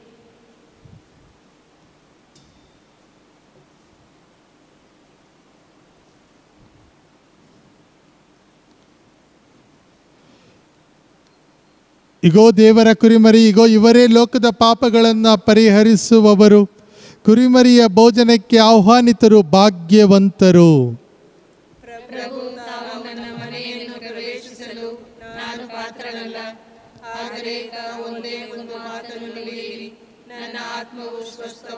ಇಗೋ ದೇವರ ಕುರಿಮರಿ ಇಗೋ ಇವರೇ ಲೋಕದ ಪಾಪಗಳನ್ನು ಪರಿಹರಿಸುವವರು ಕುರಿಮರಿಯ ಭೋಜನಕ್ಕೆ ಆಹ್ವಾನಿತರು ಭಾಗ್ಯವಂತರು
ಪ್ರಭು ತಾವು ನನ್ನ ಮನೆಯನ್ನು ಪ್ರವೇಶಿಸಲು ನಾನು ಪಾತ್ರನಲ್ಲ ಆದರೆ ತಾವು ಒಂದೇ ಒಂದು ಮಾತನ್ನು ನುಡಿಯಿರಿ ನನ್ನ ಆತ್ಮವು ಸ್ವಸ್ಥ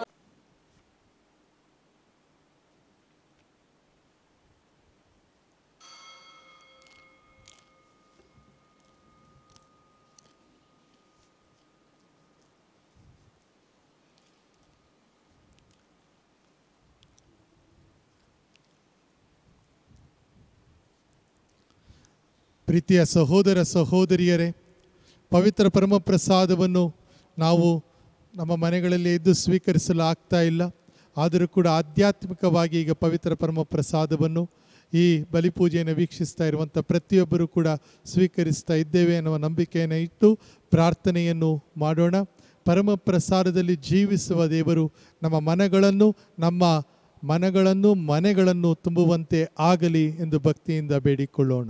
ಪ್ರೀತಿಯ ಸಹೋದರ ಸಹೋದರಿಯರೇ ಪವಿತ್ರ ಪರಮ ಪ್ರಸಾದವನ್ನು ನಾವು ನಮ್ಮ ಮನೆಗಳಲ್ಲಿ ಎದ್ದು ಸ್ವೀಕರಿಸಲು ಆಗ್ತಾ ಇಲ್ಲ ಆದರೂ ಕೂಡ ಆಧ್ಯಾತ್ಮಿಕವಾಗಿ ಈಗ ಪವಿತ್ರ ಪರಮ ಪ್ರಸಾದವನ್ನು ಈ ಬಲಿಪೂಜೆಯನ್ನು ವೀಕ್ಷಿಸ್ತಾ ಇರುವಂಥ ಪ್ರತಿಯೊಬ್ಬರೂ ಕೂಡ ಸ್ವೀಕರಿಸ್ತಾ ಇದ್ದೇವೆ ಎನ್ನುವ ನಂಬಿಕೆಯನ್ನು ಇಟ್ಟು ಪ್ರಾರ್ಥನೆಯನ್ನು ಮಾಡೋಣ ಪರಮ ಪ್ರಸಾದದಲ್ಲಿ ಜೀವಿಸುವ ದೇವರು ನಮ್ಮ ಮನಗಳನ್ನು ನಮ್ಮ ಮನಗಳನ್ನು ಮನೆಗಳನ್ನು ತುಂಬುವಂತೆ ಆಗಲಿ ಎಂದು ಭಕ್ತಿಯಿಂದ ಬೇಡಿಕೊಳ್ಳೋಣ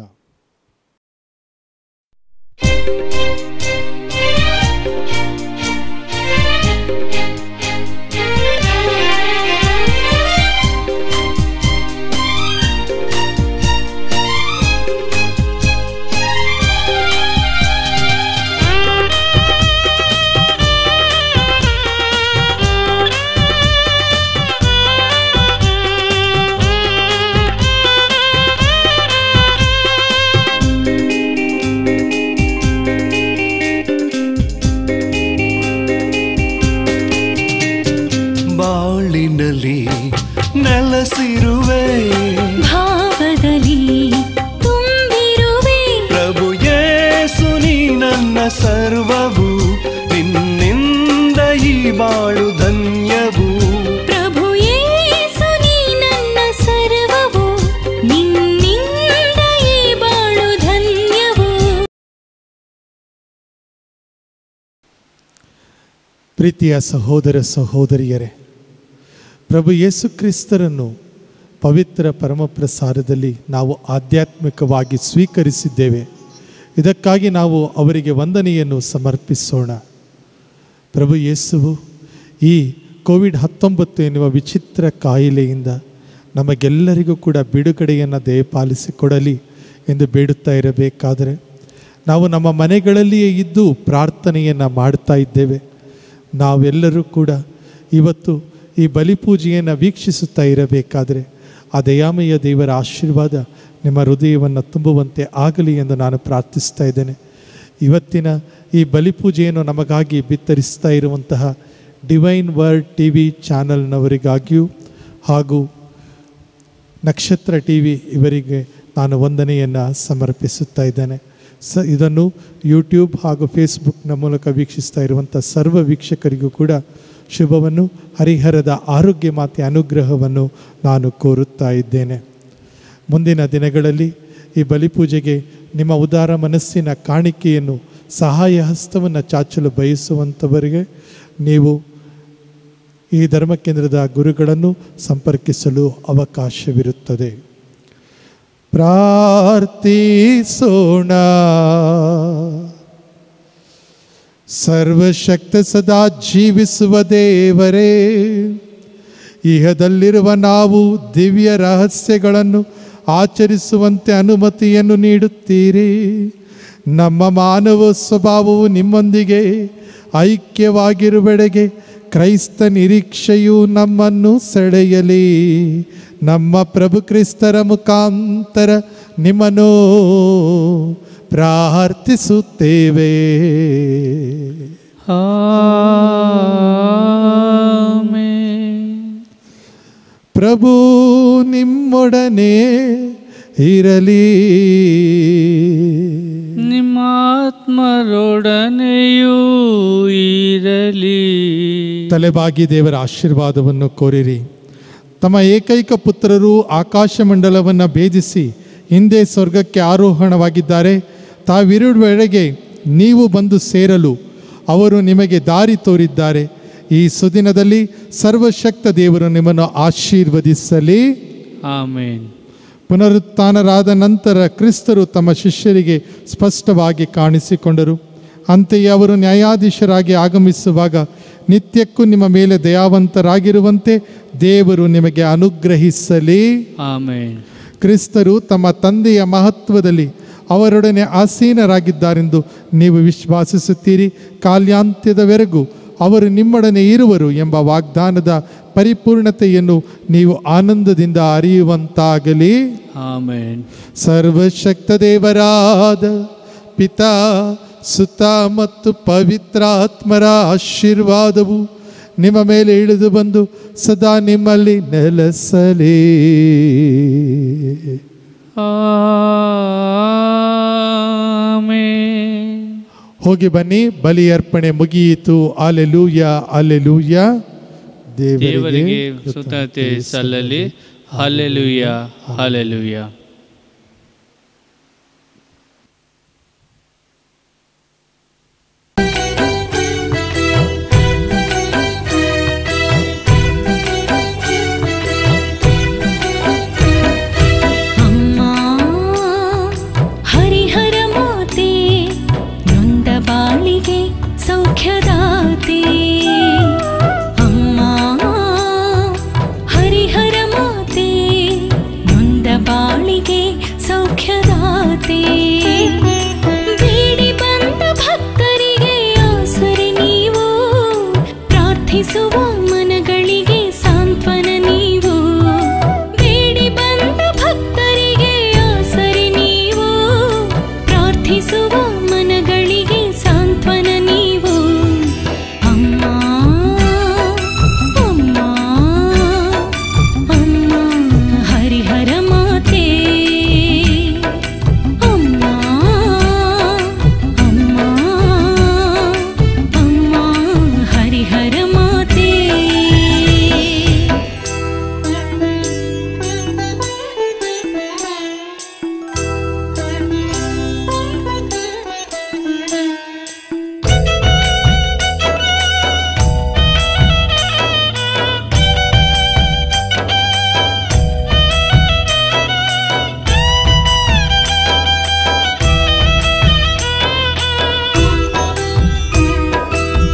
ಬಾಳಿನಲ್ಲಿ ನೆಲಸಿರುವೆ
ಭಾವದಲ್ಲಿ ತುಂಬಿರುವೆ
ಪ್ರಭು ಯೇಸು ನೀ ನನ್ನ ಸರ್ವವು ನಿನ್ನಿಂದ ಈ ಬಾಳು ಧನ್ಯವು
ಪ್ರಭು ಯೇಸು ನೀ ನನ್ನ ಸರ್ವವು ನಿನ್ನಿಂದ ಈ ಬಾಳು ಧನ್ಯವು
ಪ್ರೀತಿಯ ಸಹೋದರ ಸಹೋದರಿಯರೇ ಪ್ರಭು ಯೇಸು ಕ್ರಿಸ್ತರನ್ನು ಪವಿತ್ರ ಪರಮಪ್ರಸಾದದಲ್ಲಿ ನಾವು ಆಧ್ಯಾತ್ಮಿಕವಾಗಿ ಸ್ವೀಕರಿಸಿದ್ದೇವೆ ಇದಕ್ಕಾಗಿ ನಾವು ಅವರಿಗೆ ವಂದನೆಯನ್ನು ಸಮರ್ಪಿಸೋಣ ಪ್ರಭು ಯೇಸುವು ಈ ಕೋವಿಡ್ ಹತ್ತೊಂಬತ್ತು ಎನ್ನುವ ವಿಚಿತ್ರ ಕಾಯಿಲೆಯಿಂದ ನಮಗೆಲ್ಲರಿಗೂ ಕೂಡ ಬಿಡುಗಡೆಯನ್ನು ದಯಪಾಲಿಸಿಕೊಡಲಿ ಎಂದು ಬೇಡುತ್ತಾ ಇರಬೇಕಾದರೆ ನಾವು ನಮ್ಮ ಮನೆಗಳಲ್ಲಿಯೇ ಇದ್ದು ಪ್ರಾರ್ಥನೆಯನ್ನು ಮಾಡ್ತಾ ಇದ್ದೇವೆ ನಾವೆಲ್ಲರೂ ಕೂಡ ಇವತ್ತು ಈ ಬಲಿಪೂಜೆಯನ್ನು ವೀಕ್ಷಿಸುತ್ತಾ ಇರಬೇಕಾದರೆ ಆ ದಯಾಮಯ ದೇವರ ಆಶೀರ್ವಾದ ನಿಮ್ಮ ಹೃದಯವನ್ನು ತುಂಬುವಂತೆ ಆಗಲಿ ಎಂದು ನಾನು ಪ್ರಾರ್ಥಿಸ್ತಾ ಇದ್ದೇನೆ ಇವತ್ತಿನ ಈ ಬಲಿಪೂಜೆಯನ್ನು ನಮಗಾಗಿ ಬಿತ್ತರಿಸ್ತಾ ಇರುವಂತಹ ಡಿವೈನ್ ವರ್ಲ್ಡ್ ಟಿ ವಿ ಚಾನಲ್ನವರಿಗಾಗಿಯೂ ಹಾಗೂ ನಕ್ಷತ್ರ ಟಿ ವಿ ಇವರಿಗೆ ನಾನು ವಂದನೆಯನ್ನು ಸಮರ್ಪಿಸುತ್ತಾ ಇದ್ದೇನೆ ಸ ಇದನ್ನು ಯೂಟ್ಯೂಬ್ ಹಾಗೂ ಫೇಸ್ಬುಕ್ನ ಮೂಲಕ ವೀಕ್ಷಿಸ್ತಾ ಇರುವಂಥ ಸರ್ವ ವೀಕ್ಷಕರಿಗೂ ಕೂಡ ಶುಭವನ್ನು ಹರಿಹರದ ಆರೋಗ್ಯ ಮಾತೆ ಅನುಗ್ರಹವನ್ನು ನಾನು ಕೋರುತ್ತಾ ಇದ್ದೇನೆ ಮುಂದಿನ ದಿನಗಳಲ್ಲಿ ಈ ಬಲಿಪೂಜೆಗೆ ನಿಮ್ಮ ಉದಾರ ಮನಸ್ಸಿನ ಕಾಣಿಕೆಯನ್ನು ಸಹಾಯ ಹಸ್ತವನ್ನು ಚಾಚಲು ಬಯಸುವಂಥವರಿಗೆ ನೀವು ಈ ಧರ್ಮಕೇಂದ್ರದ ಗುರುಗಳನ್ನು ಸಂಪರ್ಕಿಸಲು ಅವಕಾಶವಿರುತ್ತದೆ ಪ್ರಾರ್ಥಿಸೋಣ ಸರ್ವಶಕ್ತ ಸದಾ ಜೀವಿಸುವ ದೇವರೇ ಇಹದಲ್ಲಿರುವ ನಾವು ದಿವ್ಯ ರಹಸ್ಯಗಳನ್ನು ಆಚರಿಸುವಂತೆ ಅನುಮತಿಯನ್ನು ನೀಡುತ್ತೀರಿ ನಮ್ಮ ಮಾನವ ಸ್ವಭಾವವು ನಿಮ್ಮೊಂದಿಗೆ ಐಕ್ಯವಾಗಿರುವೆಡೆಗೆ ಕ್ರೈಸ್ತ ನಿರೀಕ್ಷೆಯು ನಮ್ಮನ್ನು ಸೆಳೆಯಲಿ ನಮ್ಮ ಪ್ರಭು ಕ್ರಿಸ್ತರ ಮುಖಾಂತರ ನಿಮ್ಮನ್ನು ಪ್ರಾರ್ಥಿಸುತ್ತೇವೆ ಪ್ರಭು ನಿಮ್ಮೊಡನೆ ಇರಲಿ
ನಿಮ್ಮ ಆತ್ಮರೊಡನೆಯೂ ಇರಲಿ
ತಲೆಬಾಗಿ ದೇವರ ಆಶೀರ್ವಾದವನ್ನು ಕೋರಿರಿ ತಮ್ಮ ಏಕೈಕ ಪುತ್ರರು ಆಕಾಶ ಮಂಡಲವನ್ನು ಭೇದಿಸಿ ಹಿಂದೆ ಸ್ವರ್ಗಕ್ಕೆ ಆರೋಹಣವಾಗಿದ್ದಾರೆ ತಾವಿರುವೆಡೆಗೆ ನೀವು ಬಂದು ಸೇರಲು ಅವರು ನಿಮಗೆ ದಾರಿ ತೋರಿದ್ದಾರೆ ಈ ಸುದಿನದಲ್ಲಿ ಸರ್ವಶಕ್ತ ದೇವರು ನಿಮ್ಮನ್ನು ಆಶೀರ್ವದಿಸಲಿ
ಆಮೇನ್
ಪುನರುತ್ಥಾನರಾದ ನಂತರ ಕ್ರಿಸ್ತರು ತಮ್ಮ ಶಿಷ್ಯರಿಗೆ ಸ್ಪಷ್ಟವಾಗಿ ಕಾಣಿಸಿಕೊಂಡರು ಅಂತೆಯೇ ಅವರು ನ್ಯಾಯಾಧೀಶರಾಗಿ ಆಗಮಿಸುವಾಗ ನಿತ್ಯಕ್ಕೂ ನಿಮ್ಮ ಮೇಲೆ ದಯಾವಂತರಾಗಿರುವಂತೆ ದೇವರು ನಿಮಗೆ ಅನುಗ್ರಹಿಸಲಿ
ಆಮೇನ್
ಕ್ರಿಸ್ತರು ತಮ್ಮ ತಂದೆಯ ಮಹತ್ವದಲ್ಲಿ ಅವರೊಡನೆ ಆಸೀನರಾಗಿದ್ದಾರೆಂದು ನೀವು ವಿಶ್ವಾಸಿಸುತ್ತೀರಿ ಕಾಲ್ಯಾಂತ್ಯದವರೆಗೂ ಅವರು ನಿಮ್ಮೊಡನೆ ಇರುವರು ಎಂಬ ವಾಗ್ದಾನದ ಪರಿಪೂರ್ಣತೆಯನ್ನು ನೀವು ಆನಂದದಿಂದ ಅರಿಯುವಂತಾಗಲಿ
ಆಮೇನ್
ಸರ್ವಶಕ್ತ ದೇವರಾದ ಪಿತಾ ಸುತ ಮತ್ತು ಪವಿತ್ರಾತ್ಮರ ಆಶೀರ್ವಾದವು ನಿಮ್ಮ ಮೇಲೆ ಇಳಿದು ಬಂದು ಸದಾ ನಿಮ್ಮಲ್ಲಿ ನೆಲೆಸಲಿ
ಆಮೇನ್
ಹೋಗಿ ಬನ್ನಿ ಬಲಿ ಅರ್ಪಣೆ ಮುಗಿಯಿತು ಅಲೆಲೂಯ ಅಲೆಲೂಯ
ದೇವರಿಗೆ ಸುತತೆ ಸಲ್ಲಲಿ ಹಲ್ಲೆಲೂಯ ಹಲ್ಲೆಲೂಯ
ಅಮ್ಮ ಹರಿಹರ ಮಾತೆ ನೊಂದ ಬಾಳಿಗೆ ಸೌಖ್ಯದಾತೆ ಅಮ್ಮ ಹರಿಹರ ಮಾತೆ ನೊಂದ ಬಾಳಿಗೆ ಸೌಖ್ಯದಾತೆ ಬೇಡಿ ಬಂದ ಭಕ್ತರಿಗೆ ಆಸರೆ ನೀವು ಪ್ರಾರ್ಥಿಸುವ ಮನಗಳಿಗೆ ಸಾಂತ್ವನ ನೀವು ಬೇಡಿ ಬಂದ ಭಕ್ತರಿಗೆ ಆಸರೆ ನೀವು ಪ್ರಾರ್ಥಿಸುವ ಮನಗಳಿಗೆ ಸಾಂತ್ವನ ನೀವು ಅಮ್ಮ ಅಮ್ಮ ಅಮ್ಮ ಹರಿಹರ ಮಾತೆ ಅಮ್ಮ ಅಮ್ಮ ಅಮ್ಮ ಹರಿಹರ ಮಾತೆ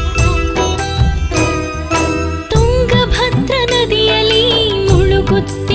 ತುಂಗಭದ್ರ ನದಿಯಲ್ಲಿ ಮುಳುಗುತ್ತಿರುವ